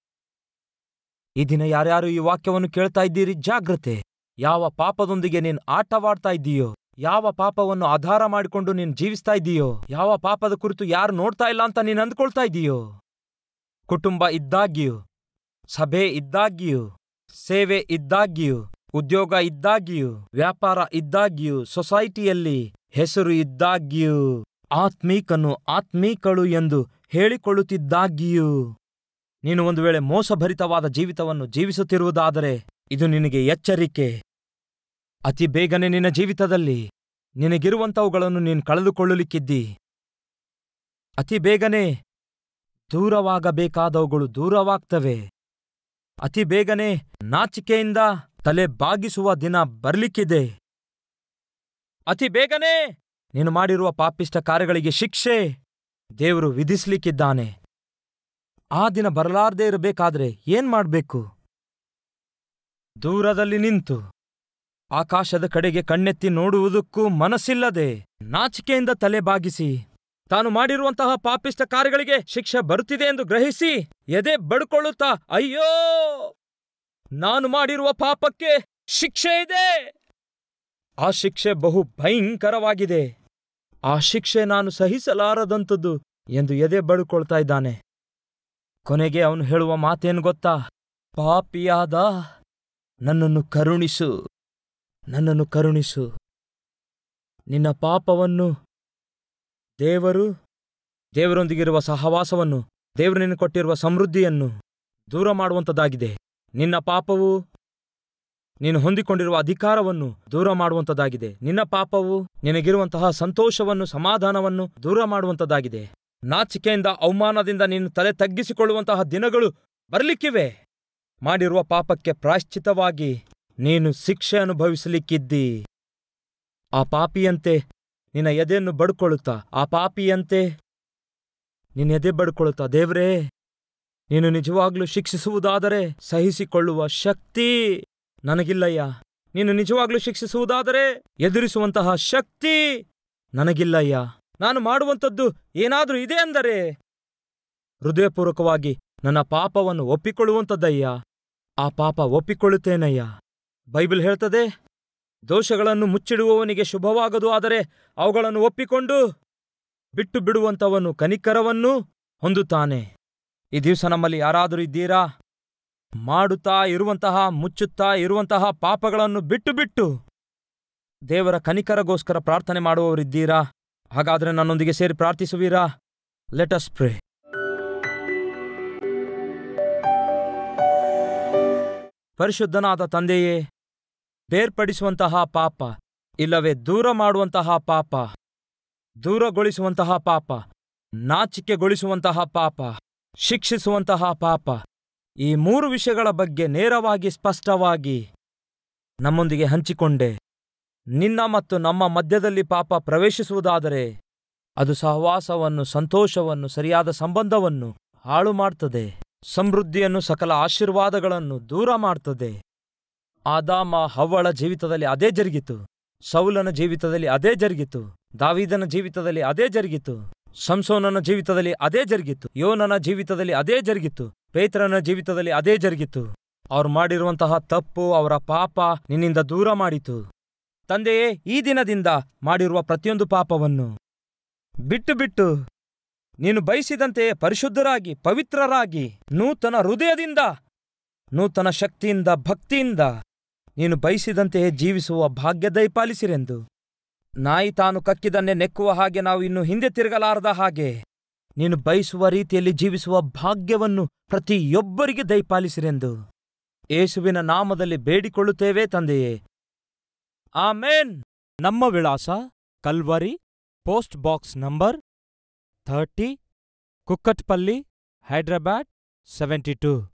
ಈ ದಿನ ಯಾರ್ಯಾರು ಈ ವಾಕ್ಯವನ್ನು ಕೇಳ್ತಾ ಇದ್ದೀರಿ ಜಾಗ್ರತೆ ಯಾವ ಪಾಪದೊಂದಿಗೆ ನೀನ್ ಆಟವಾಡ್ತಾ ಇದ್ದೀಯೋ ಯಾವ ಪಾಪವನ್ನು ಆಧಾರ ಮಾಡಿಕೊಂಡು ನೀನ್ ಜೀವಿಸ್ತಾ ಇದ್ದೀಯೋ ಯಾವ ಪಾಪದ ಕುರಿತು ಯಾರು ನೋಡ್ತಾ ಇಲ್ಲ ಅಂತ ನೀನ್ ಅಂದ್ಕೊಳ್ತಾ ಇದ್ದೀಯೋ ಕುಟುಂಬ ಇದ್ದಾಗ್ಯೂ ಸಭೆ ಇದ್ದಾಗ್ಯೂ ಸೇವೆ ಇದ್ದಾಗ್ಯೂ ಉದ್ಯೋಗ ಇದ್ದಾಗ್ಯೂ ವ್ಯಾಪಾರ ಇದ್ದಾಗ್ಯೂ ಸೊಸೈಟಿಯಲ್ಲಿ ಹೆಸರು ಇದ್ದಾಗ್ಯೂ ಆತ್ಮೀಕನು ಆತ್ಮೀಕಳು ಎಂದು ಹೇಳಿಕೊಳ್ಳುತ್ತಿದ್ದಾಗ್ಯೂ ನೀನು ಒಂದು ವೇಳೆ ಮೋಸಭರಿತವಾದ ಜೀವಿತವನ್ನು ಜೀವಿಸುತ್ತಿರುವುದಾದರೆ ಇದು ನಿನಗೆ ಎಚ್ಚರಿಕೆ ಅತಿ ಬೇಗನೆ ನಿನ್ನ ಜೀವಿತದಲ್ಲಿ ನಿನಗಿರುವಂತವುಗಳನ್ನು ನೀನು ಕಳೆದುಕೊಳ್ಳಲಿಕ್ಕಿದ್ದಿ ಅತಿ ಬೇಗನೆ ದೂರವಾಗಬೇಕಾದವುಗಳು ದೂರವಾಗ್ತವೆ ಅತಿ ಬೇಗನೆ ನಾಚಿಕೆಯಿಂದ ತಲೆ ಬಾಗಿಸುವ ದಿನ ಬರ್ಲಿಕ್ಕಿದೆ ಅತಿ ಬೇಗನೆ ನೀನು ಮಾಡಿರುವ ಪಾಪಿಷ್ಟ ಕಾರ್ಯಗಳಿಗೆ ಶಿಕ್ಷೆ ದೇವರು ವಿಧಿಸ್ಲಿಕ್ಕಿದ್ದಾನೆ ಆ ದಿನ ಬರಲಾರ್ದೇ ಇರಬೇಕಾದ್ರೆ ಏನ್ ಮಾಡ್ಬೇಕು ದೂರದಲ್ಲಿ ನಿಂತು ಆಕಾಶದ ಕಡೆಗೆ ಕಣ್ಣೆತ್ತಿ ನೋಡುವುದಕ್ಕೂ ಮನಸ್ಸಿಲ್ಲದೆ ನಾಚಿಕೆಯಿಂದ ತಲೆ ಬಾಗಿಸಿ ತಾನು ಮಾಡಿರುವಂತಹ ಪಾಪಿಷ್ಟ ಕಾರ್ಯಗಳಿಗೆ ಶಿಕ್ಷೆ ಬರುತ್ತಿದೆ ಎಂದು ಗ್ರಹಿಸಿ ಎದೆ ಬಡ್ಕೊಳ್ಳುತ್ತಾ ಅಯ್ಯೋ ನಾನು ಮಾಡಿರುವ ಪಾಪಕ್ಕೆ ಶಿಕ್ಷೆ ಇದೆ ಆ ಶಿಕ್ಷೆ ಬಹು ಭಯಂಕರವಾಗಿದೆ ಆ ಶಿಕ್ಷೆ ನಾನು ಸಹಿಸಲಾರದಂಥದ್ದು ಎಂದು ಎದೆ ಬಡ್ಕೊಳ್ತಾ ಇದ್ದಾನೆ ಕೊನೆಗೆ ಅವನು ಹೇಳುವ ಮಾತೇನು ಗೊತ್ತಾ ಪಾಪಿಯಾದ ನನ್ನನ್ನು ಕರುಣಿಸು ನನ್ನನ್ನು ಕರುಣಿಸು ನಿನ್ನ ಪಾಪವನ್ನು ದೇವರು ದೇವರೊಂದಿಗಿರುವ ಸಹವಾಸವನ್ನು ದೇವರು ನಿನಗೆ ಕೊಟ್ಟಿರುವ ಸಮೃದ್ಧಿಯನ್ನು ದೂರ ಮಾಡುವಂಥದ್ದಾಗಿದೆ ನಿನ್ನ ಪಾಪವು ನೀನು ಹೊಂದಿಕೊಂಡಿರುವ ಅಧಿಕಾರವನ್ನು ದೂರ ಮಾಡುವಂಥದ್ದಾಗಿದೆ ನಿನ್ನ ಪಾಪವು ನಿನಗಿರುವಂತಹ ಸಂತೋಷವನ್ನು ಸಮಾಧಾನವನ್ನು ದೂರ ಮಾಡುವಂಥದ್ದಾಗಿದೆ ನಾಚಿಕೆಯಿಂದ ಅವಮಾನದಿಂದ ನೀನು ತಲೆ ತಗ್ಗಿಸಿಕೊಳ್ಳುವಂತಹ ದಿನಗಳು ಬರಲಿಕ್ಕಿವೆ ಮಾಡಿರುವ ಪಾಪಕ್ಕೆ ಪ್ರಾಶ್ಚಿತವಾಗಿ ನೀನು ಶಿಕ್ಷೆ ಅನುಭವಿಸಲಿಕ್ಕಿದ್ದಿ ಆ ಪಾಪಿಯಂತೆ ನಿನ್ನ ಎದೆಯನ್ನು ಬಡ್ಕೊಳ್ಳುತ್ತಾ ಆ ಪಾಪಿಯಂತೆ ನಿನ್ನ ಎದೆ ಬಡ್ಕೊಳ್ಳುತ್ತಾ ದೇವ್ರೇ ನೀನು ನಿಜವಾಗ್ಲೂ ಶಿಕ್ಷಿಸುವುದಾದರೆ ಸಹಿಸಿಕೊಳ್ಳುವ ಶಕ್ತಿ ನನಗಿಲ್ಲಯ್ಯ ನೀನು ನಿಜವಾಗ್ಲೂ ಶಿಕ್ಷಿಸುವುದಾದರೆ ಎದುರಿಸುವಂತಹ ಶಕ್ತಿ ನನಗಿಲ್ಲಯ್ಯ ನಾನು ಮಾಡುವಂಥದ್ದು ಏನಾದ್ರೂ ಇದೆ ಅಂದರೆ ಹೃದಯಪೂರ್ವಕವಾಗಿ ನನ್ನ ಪಾಪವನ್ನು ಒಪ್ಪಿಕೊಳ್ಳುವಂಥದ್ದಯ್ಯ ಆ ಪಾಪ ಒಪ್ಪಿಕೊಳ್ಳುತ್ತೇನಯ್ಯ ಬೈಬಲ್ ಹೇಳ್ತದೆ ದೋಷಗಳನ್ನು ಮುಚ್ಚಿಡುವವನಿಗೆ ಶುಭವಾಗದು ಆದರೆ ಅವುಗಳನ್ನು ಒಪ್ಪಿಕೊಂಡು ಬಿಟ್ಟು ಬಿಡುವಂಥವನು ಕನಿಕರವನ್ನು ಹೊಂದುತ್ತಾನೆ ಈ ದಿವಸ ನಮ್ಮಲ್ಲಿ ಯಾರಾದರೂ ಇದ್ದೀರಾ ಮಾಡುತ್ತಾ ಇರುವಂತಹ ಮುಚ್ಚುತ್ತಾ ಇರುವಂತಹ ಪಾಪಗಳನ್ನು ಬಿಟ್ಟು ಬಿಟ್ಟು ದೇವರ ಕನಿಕರಗೋಸ್ಕರ ಪ್ರಾರ್ಥನೆ ಮಾಡುವವರಿದ್ದೀರಾ ಹಾಗಾದರೆ ನನ್ನೊಂದಿಗೆ ಸೇರಿ ಪ್ರಾರ್ಥಿಸುವೀರಾ ಲೆಟಸ್ ಪ್ರೇ ಪರಿಶುದ್ಧನಾದ ತಂದೆಯೇ ಬೇರ್ಪಡಿಸುವಂತಹ ಪಾಪ ಇಲ್ಲವೇ ದೂರ ಮಾಡುವಂತಹ ಪಾಪ ದೂರಗೊಳಿಸುವಂತಹ ಪಾಪ ನಾಚಿಕೆಗೊಳಿಸುವಂತಹ ಪಾಪ ಶಿಕ್ಷಿಸುವಂತಹ ಪಾಪ ಈ ಮೂರು ವಿಷಯಗಳ ಬಗ್ಗೆ ನೇರವಾಗಿ ಸ್ಪಷ್ಟವಾಗಿ ನಮ್ಮೊಂದಿಗೆ ಹಂಚಿಕೊಂಡೆ ನಿನ್ನ ಮತ್ತು ನಮ್ಮ ಮಧ್ಯದಲ್ಲಿ ಪಾಪ ಪ್ರವೇಶಿಸುವುದಾದರೆ ಅದು ಸಹವಾಸವನ್ನು ಸಂತೋಷವನ್ನು ಸರಿಯಾದ ಸಂಬಂಧವನ್ನು ಹಾಳು ಮಾಡ್ತದೆ ಸಮೃದ್ಧಿಯನ್ನು ಸಕಲ ಆಶೀರ್ವಾದಗಳನ್ನು ದೂರ ಮಾಡ್ತದೆ ಆದಾಮ ಹವ್ವಳ ಜೀವಿತದಲ್ಲಿ ಅದೇ ಜರುಗಿತು ಸೌಲನ ಜೀವಿತದಲ್ಲಿ ಅದೇ ಜರುಗಿತು ದಾವಿದನ ಜೀವಿತದಲ್ಲಿ ಅದೇ ಜರುಗಿತು ಸಂಸೋನನ ಜೀವಿತದಲ್ಲಿ ಅದೇ ಜರುಗಿತು ಯೋನನ ಜೀವಿತದಲ್ಲಿ ಅದೇ ಜರುಗಿತು ಪೇತ್ರನ ಜೀವಿತದಲ್ಲಿ ಅದೇ ಜರುಗಿತು ಅವ್ರು ಮಾಡಿರುವಂತಹ ತಪ್ಪು ಅವರ ಪಾಪ ನಿನ್ನಿಂದ ದೂರ ಮಾಡಿತು ತಂದೆಯೇ ಈ ದಿನದಿಂದ ಮಾಡಿರುವ ಪ್ರತಿಯೊಂದು ಪಾಪವನ್ನು ಬಿಟ್ಟು ಬಿಟ್ಟು ನೀನು ಬಯಸಿದಂತೆಯೇ ಪರಿಶುದ್ಧರಾಗಿ ಪವಿತ್ರರಾಗಿ ನೂತನ ಹೃದಯದಿಂದ ನೂತನ ಶಕ್ತಿಯಿಂದ ಭಕ್ತಿಯಿಂದ ನೀನು ಬಯಸಿದಂತೆಯೇ ಜೀವಿಸುವ ಭಾಗ್ಯ ದಯಪಾಲಿಸಿರೆಂದು ನಾಯಿ ತಾನು ಕಕ್ಕಿದನ್ನೇ ನೆಕ್ಕುವ ಹಾಗೆ ನಾವು ಇನ್ನು ಹಿಂದೆ ತಿರುಗಲಾರದ ಹಾಗೆ ನೀನು ಬಯಸುವ ರೀತಿಯಲ್ಲಿ ಜೀವಿಸುವ ಭಾಗ್ಯವನ್ನು ಪ್ರತಿಯೊಬ್ಬರಿಗೆ ದಯಪಾಲಿಸಿರೆಂದು ಯೇಸುವಿನ ನಾಮದಲ್ಲಿ ಬೇಡಿಕೊಳ್ಳುತ್ತೇವೆ ತಂದೆಯೇ ಆಮೇನ್ ನಮ್ಮ ವಿಳಾಸ Calvary post box number thirty Kukatpally Hyderabad seventy two